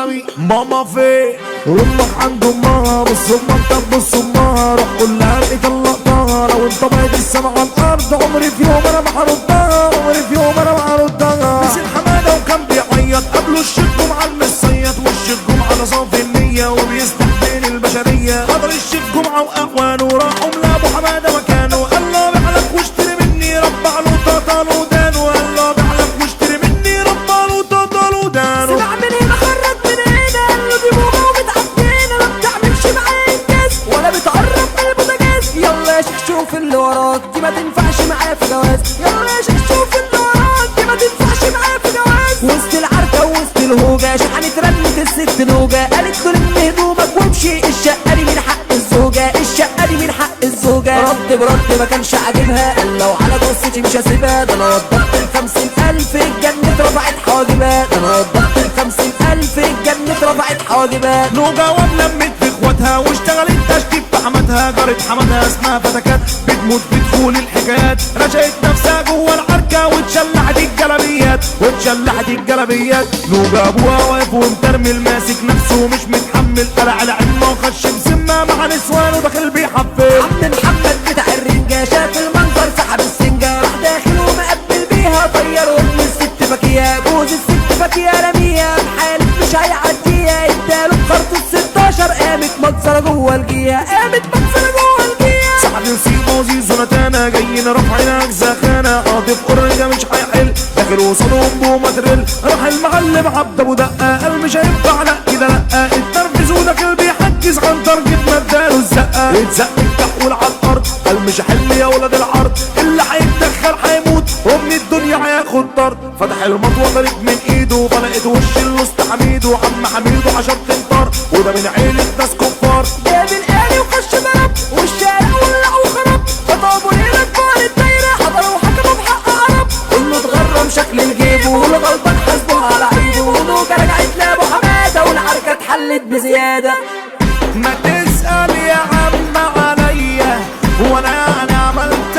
ماما فين؟ امك عند امها بص امك طب بص امها روح قول لها اني طلقتها لو انطبقت السما على الارض عمري في يوم انا ما هردها عمري في يوم انا ما هردها نزل حماده وكان بيعيط قبله الشيخ جمعه المصيط والشيخ جمعه ده صافي النيه وبيستحمل البشريه حضر الشيخ جمعه واخوانه راحوا لابو حماده مكانه قال له بعلك واشتري مني ربع له طاطا له ودانه قال له بعلك واشتري مني ربع له طاطا له ودانه سمع من هنا خرج من هنا قالوا دي بومه ومتعفنه ما بتعملش معايا انجاز ولا بتقرب من البوتاجاز يلا يا شيخ شوف اللي وراك دي ما تنفعش معايا في جواز يلا يا شيخ شوف اللي وراك دي ما تنفعش معايا في جواز وسط العركه وسط الهوجه شحنت رنت الست نوجه قالت له لم هدومك وامشي الشقه دي من حق الزوجه الشقه دي من حق الزوجه رد برد ما كانش عاجبها قال لو على جثتي مش هسيبها ده انا وضحت الخمسين الف الجنة رفعت حواجبها ده انا وضحت الخمسين الف الجنة رفعت حواجبها نوجا ولمت في اخواتها واشتغلت تشتيت في حماتها جارت حماتها اسمها فتكات بتموت بدخول الحكايات رشقت نفسها جوه العركه واتشلحت الجلابيات واتشلحت الجلابيات نوجا ابوها واقف ومترمل ماسك نفسه ومش متحمل قلع على عمه وخش بسمه مع نسوان وداخل بيحفل عم محمد بتاع الرنجة شاف المنظر سحب السنجة راح داخل ومقبل بيها طير ام الست فاكية جوز الست فاكية رميها بحالة مش هيعديها اداله بخرطة 16 قامت مكسرة جوه الجية قامت مكسرة جوه الجية سعد نسيب زيزو نتانا جايين رافعينك زخانة قاطف قرية مش هيحل داخل وصلهم بومتريل راح المعلم عبد ابو دقة قال مش هينفع لا كده لا الترفز وداخل بيحجز عن تارجت مداله الزقة اتزق الكحول على الارض قال مش هحل يا ولاد العرض اللي هيتدخل هيموت ومن الدنيا هياخد طرد فتح المطوة ضرب من ايده فلقيت وش الوسط حميد وعم حميد وعشر تنطر وده من عيلة ناس كفار جاب الآلي وخش ضرب والشارع ولع وخرب خطابوا ليلة كبار الدايرة حضروا وحكموا بحق عرب كله اتغرم شكل الجيب واللي غلطان حاسبه على عيبه ونوجة رجعت لابو حمادة والعركة اتحلت بزيادة ما تسأل يا عم عليا وانا انا عملت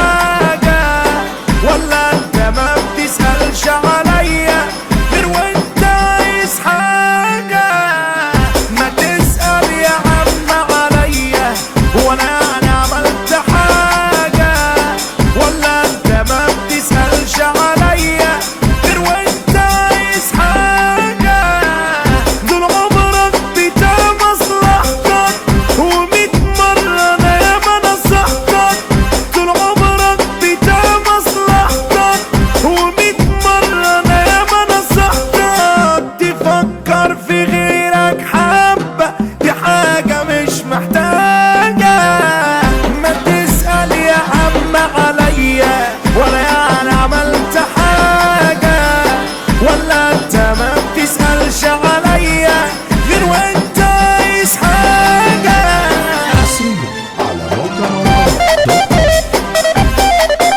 حاجة ولا انت ما بتسألش عليا غير وانت عايز حاجة ما تسأل يا عم عليا وانا انا عملت حاجة ولا انت ما بتسألش عليا غير وانت عايز حاجة دول عمرك بتاع مصلحتك وميت مرة انا ياما نصحتك طول عمرك بتاع مصلحتك وميت مرة انا ياما نصحتك تفكر في غيرك حبة دي حاجة مش محتاجة ما تسأل يا عم عليا ولا انا عملت حاجة ولا انت ما بتسألش عليا غير وانت عايز حاجة حصريا على موقع مهرجانات دوت كوم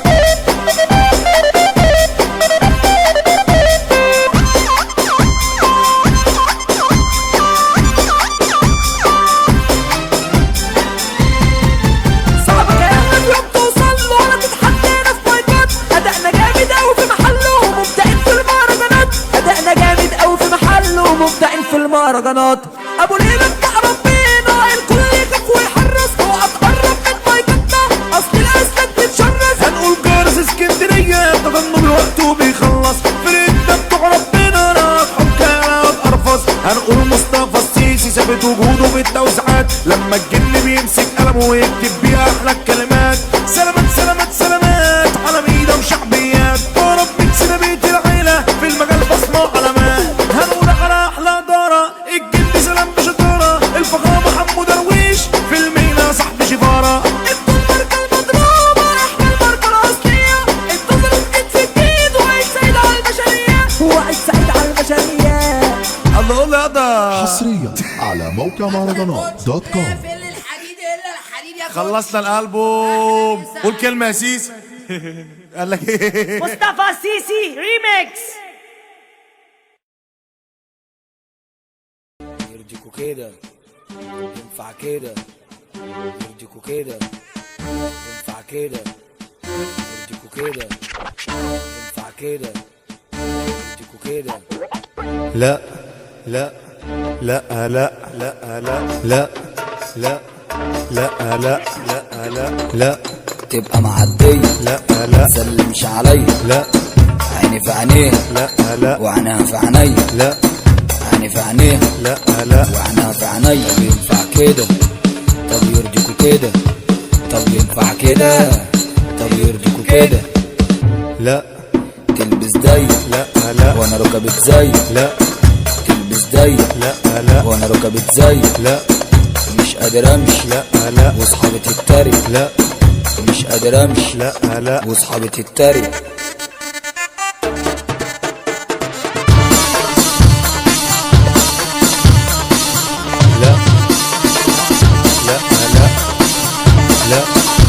صعب كأنك يوم توصل له ولا تتحدينا في فايتات أدائنا جامد أوي في محله ومبدعين في المهرجانات أدائنا جامد أوي في محله ومبدعين في المهرجانات أبو ليلى بتاع ربنا الكل يخاف ويحرص اوعى تقرب من مايكاتنا أصل الأسد بتتشرس هنقول جرس اسكندرية تغنوا بالوقت وبيخلص فريق بتوع ربنا انا اضحك انا اتقرفص هنقول مصطفى السيسي ثابت وجوده في التوزيعات لما الجن بيمسك قلمه ويكتب بيه احلى الكلمات موقع مهرجانات دوت كوم خلصنا الالبوم قول كلمه يا سيس قال لك ايه مصطفى سيسي ريميكس يرضيكوا كده ينفع كده يرضيكوا كده ينفع كده يرضيكوا كده ينفع كده يرضيكوا كده لا لا لا لا لا لا لا لا لا لا لا لا لا تبقى معدية لا لا سلمش عليا لا عيني في عينيه لا لا وعينها في عينيا لا عيني في عينيه لا لا وعينها في عينيا ينفع كده طب يرضيكوا كده طب ينفع كده طب يرضيكوا كده لا تلبس ضيق لا لا وانا ركبت زي لا تلبس ضيق لا لا وانا ركبت زي لا مش قادر امشي لا لا واصحابي تتريق لا مش قادر امشي لا لا واصحابي تتريق لا لا لا لا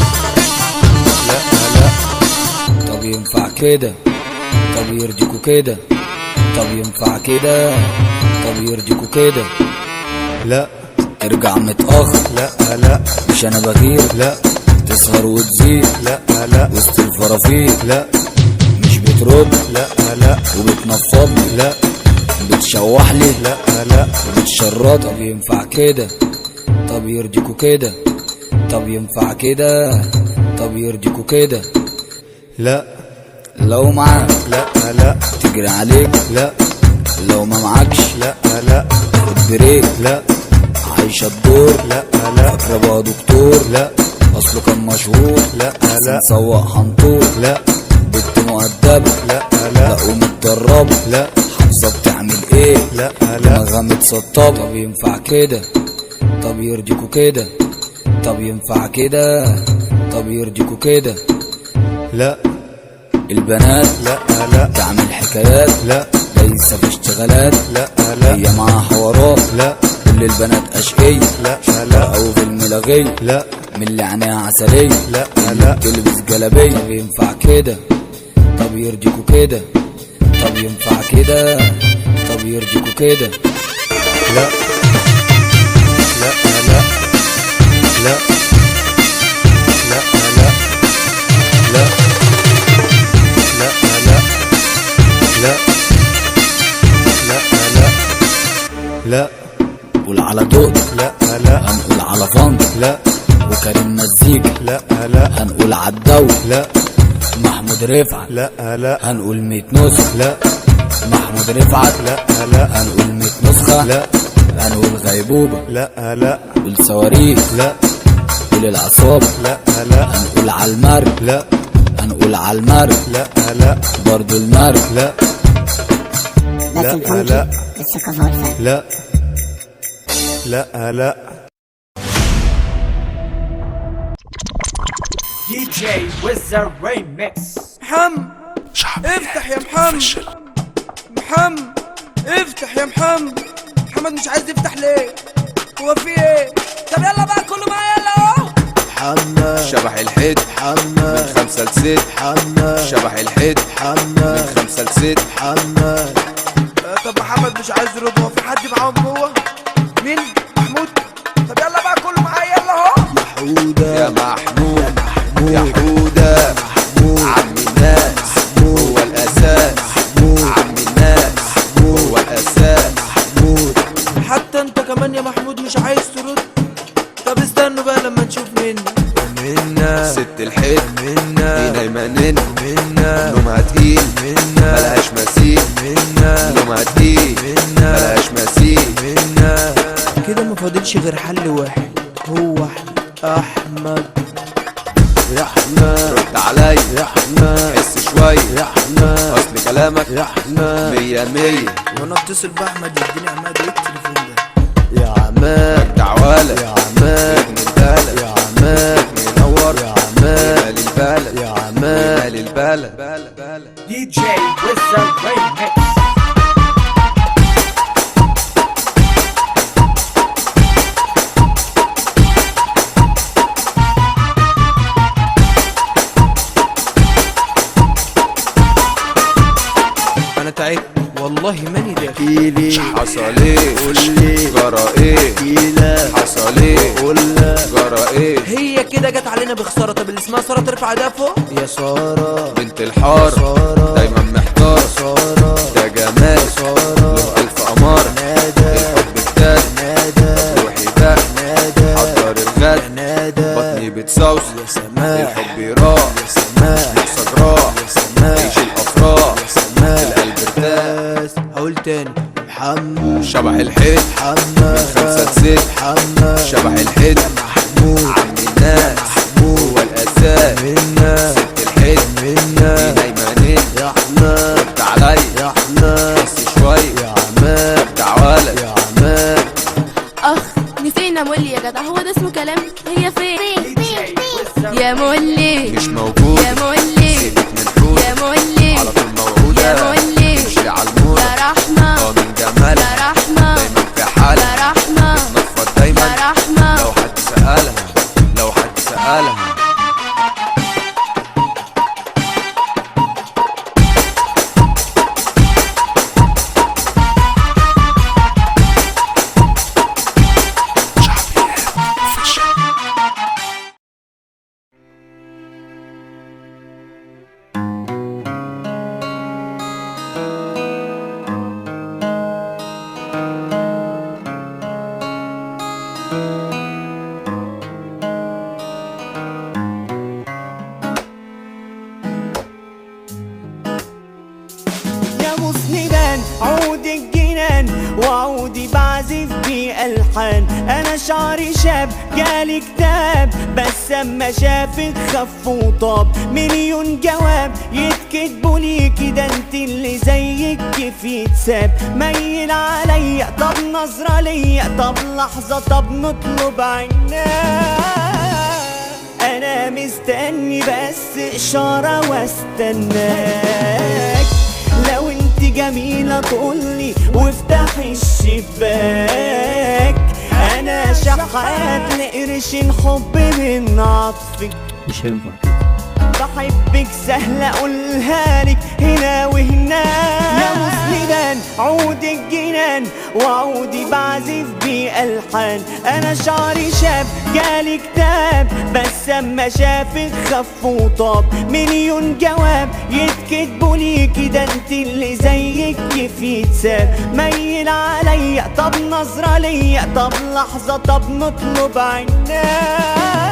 لا لا طب ينفع كده طب يرضيكوا كده طب ينفع كده طب يرضيكوا كده لا ترجع متأخر لا لا مش انا بغير لا تسهر وتزيد لا لا وسط الفرافير لا مش بترد لا لا وبتنفضني لا بتشوح لي لا لا بتشرط طب ينفع كده طب يرضيكوا كده طب ينفع كده طب يرضيكوا كده لا لو معاك لا لا تجري عليك لا لو ما معكش لا لا خد بريك لا عايشة الدور لا لا فاكرة بقى دكتور لا اصله كان مشهور لا احسن لا سواق حنطور لا بنت مؤدبة لا لا لا ومتدربة لا حافظة بتعمل ايه لا لا دماغها متسطبة طب ينفع كده طب يرضيكوا كده طب ينفع كده طب يرضيكوا كده لا البنات لا لا تعمل حكايات لا دايسة في اشتغالات لا لا هي معاها حوارات لا كل البنات أشقية لا لا أو في الملغية لا من اللي عينيها عسلية لا اللي لا بتلبس جلابية طب ينفع كده طب يرضيكوا كده طب ينفع كده طب يرضيكوا كده لا لا لا لا لا لا لا لا لا لا لا لا لا قول على دود لا لا هنقول على فند لا وكريم مزيكا لا لا هنقول على الدولة لا محمود رفعت لا لا هنقول 100 نسخة لا محمود رفعت لا لا هنقول 100 نسخة لا هنقول غيبوبة لا لا قول صواريخ لا قول العصابة لا لا هنقول على المرج لا هنقول نقول على المرج لا لا برضو المرج لا لا لا لا لا لا دي جي ويزر ريميكس محمد افتح يا محمد محمد افتح يا محمد محمد مش عايز يفتح ليه هو في ايه طب يلا بقى كله معايا يلا اهو حماد شبح الحيد حماد من خمسة لست حماد شبح الحيد حماد من خمسة لست حماد آه، طب محمد مش عايز يرد هو في حد معاهم جوه مين محمود طب يلا بقى كله معايا يلا اهو حودة يا محمود يا حودة عم الناس هو الأساس عم الناس هو الأساس حتى انت كمان يا محمود مش عايز ترد طب استنوا بقى لما نشوف مين منا ست الحيد منا دي نايمة نن منا نومها تقيل منا ملهاش مثيل منا نومها تقيل منا ملهاش مثيل منا كده ما فاضلش غير حل واحد هو احمد احمد يا احمد رد عليا يا احمد حس شوية يا احمد أصل كلامك يا احمد مية مية وانا اتصل باحمد يديني عماد ايه التليفون ده يا عماد دعوالك يا عماد ابن البلد يا عماد منور يا عماد مال البلد يا عماد مال البلد دي جي ويزر ريميكس والله ماني داخل احكيلي حصل ايه قولي جرى ايه احكيلك حصل ايه قولك جرى ايه هي كده جت علينا بخساره طب اللي اسمها ساره ترفع ايديها فوق يا سارة بنت الحارة دايما محتار سارة ده جمال سارة له ألف قمار الحب بتاعي روحي ده حضر الغد بطني بتصوص الحب يراح نفسك راح عيش الأفراح القلب ارتاح هقول تاني محمد شبح الحيط محمد من خمسة لست محمد شبح الحيط عم الناس هو الأساس منا ست الحيط منا نايمانين يا احمد رد علي يا احمد بس شوية يا عماد تعالى يا عماد اخ نسينا مولي يا جدع هو ده اسمه كلام هي فين يا مولي مش موجود يا مولي سيبك من الحوت يا مولي على طول موعودة يا مولي تمشي على الموت يا رحمة اه من جمالها يا رحمة دايما في حالها يا رحمة بتنفض دايما يا رحمة لو حد سألها لو حد سألها يا مسندا عود الجنان وعودي بعزف بألحان أنا شعري شاب جالي كتاب بس أما شافك خف وطاب مليون جواب يتكتبوا ليكي ده انت اللي زيك كيف يتساب ميل عليا طب نظرة ليا طب لحظة طب نطلب عناب انا مستني بس اشارة واستناك لو انت جميلة تقولي وافتحي الشباك انا شحات لقرشين حب من عطفك مش هينفع بحبك سهل اقولها لك هنا وهناك يا مسندا عود الجنان وعودي بعزف بألحان انا شعري شاب جالي كتاب بس اما شافك خف وطاب مليون جواب يتكتبوا ليكي ده انت اللي زيك كيف يتساب ميل عليا طب نظرة ليا طب لحظة طب نطلب عناب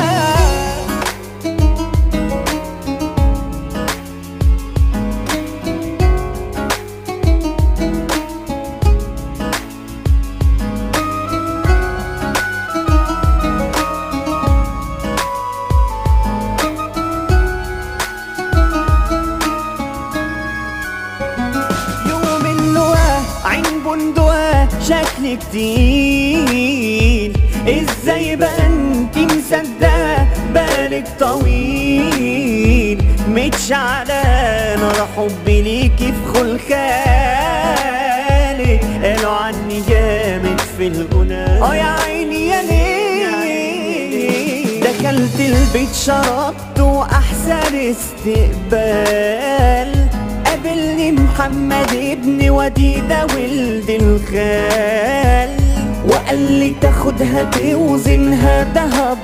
يوم اللواء عين بندقة شكلك تقيل ازاي بقى انت مصدقة بالك طويل متشعلة نار حبي ليكي في خلخالي قالوا عني جامد في الغنى اه يا عيني يا ليل دخلت البيت شربت واحسن استقبال قابلني محمد ابن وديدة ولد الخال وقال لي تاخدها توزنها دهب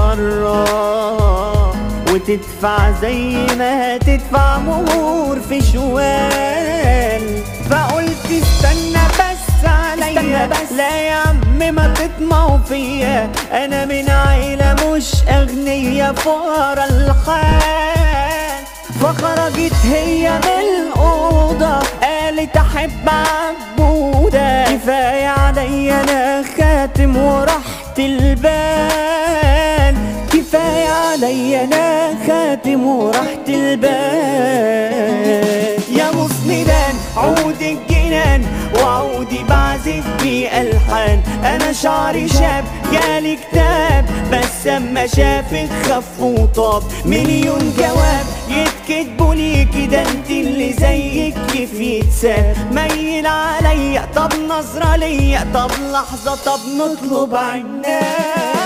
برا وتدفع زي ما تدفع مهور في شوال فقلت استنى بس عليا بس لا يا عم ما تطمعوا فيا انا من عيلة مش اغنية فقرا الحال فخرجت هي من الأوضة قالت أحب عبودة كفاية عليا أنا خاتم ورحت البال كفاية عليا أنا خاتم ورحت البال يا مسندا عود الجنان وعودي بعزف بألحان أنا شعري شاب جالي كتاب بس أما شافك خف وطاب مليون جواب يتكتبوا ليكي ده انت اللي زيك كيف يتساب ميل عليا طب نظرة ليا طب لحظة طب نطلب عناب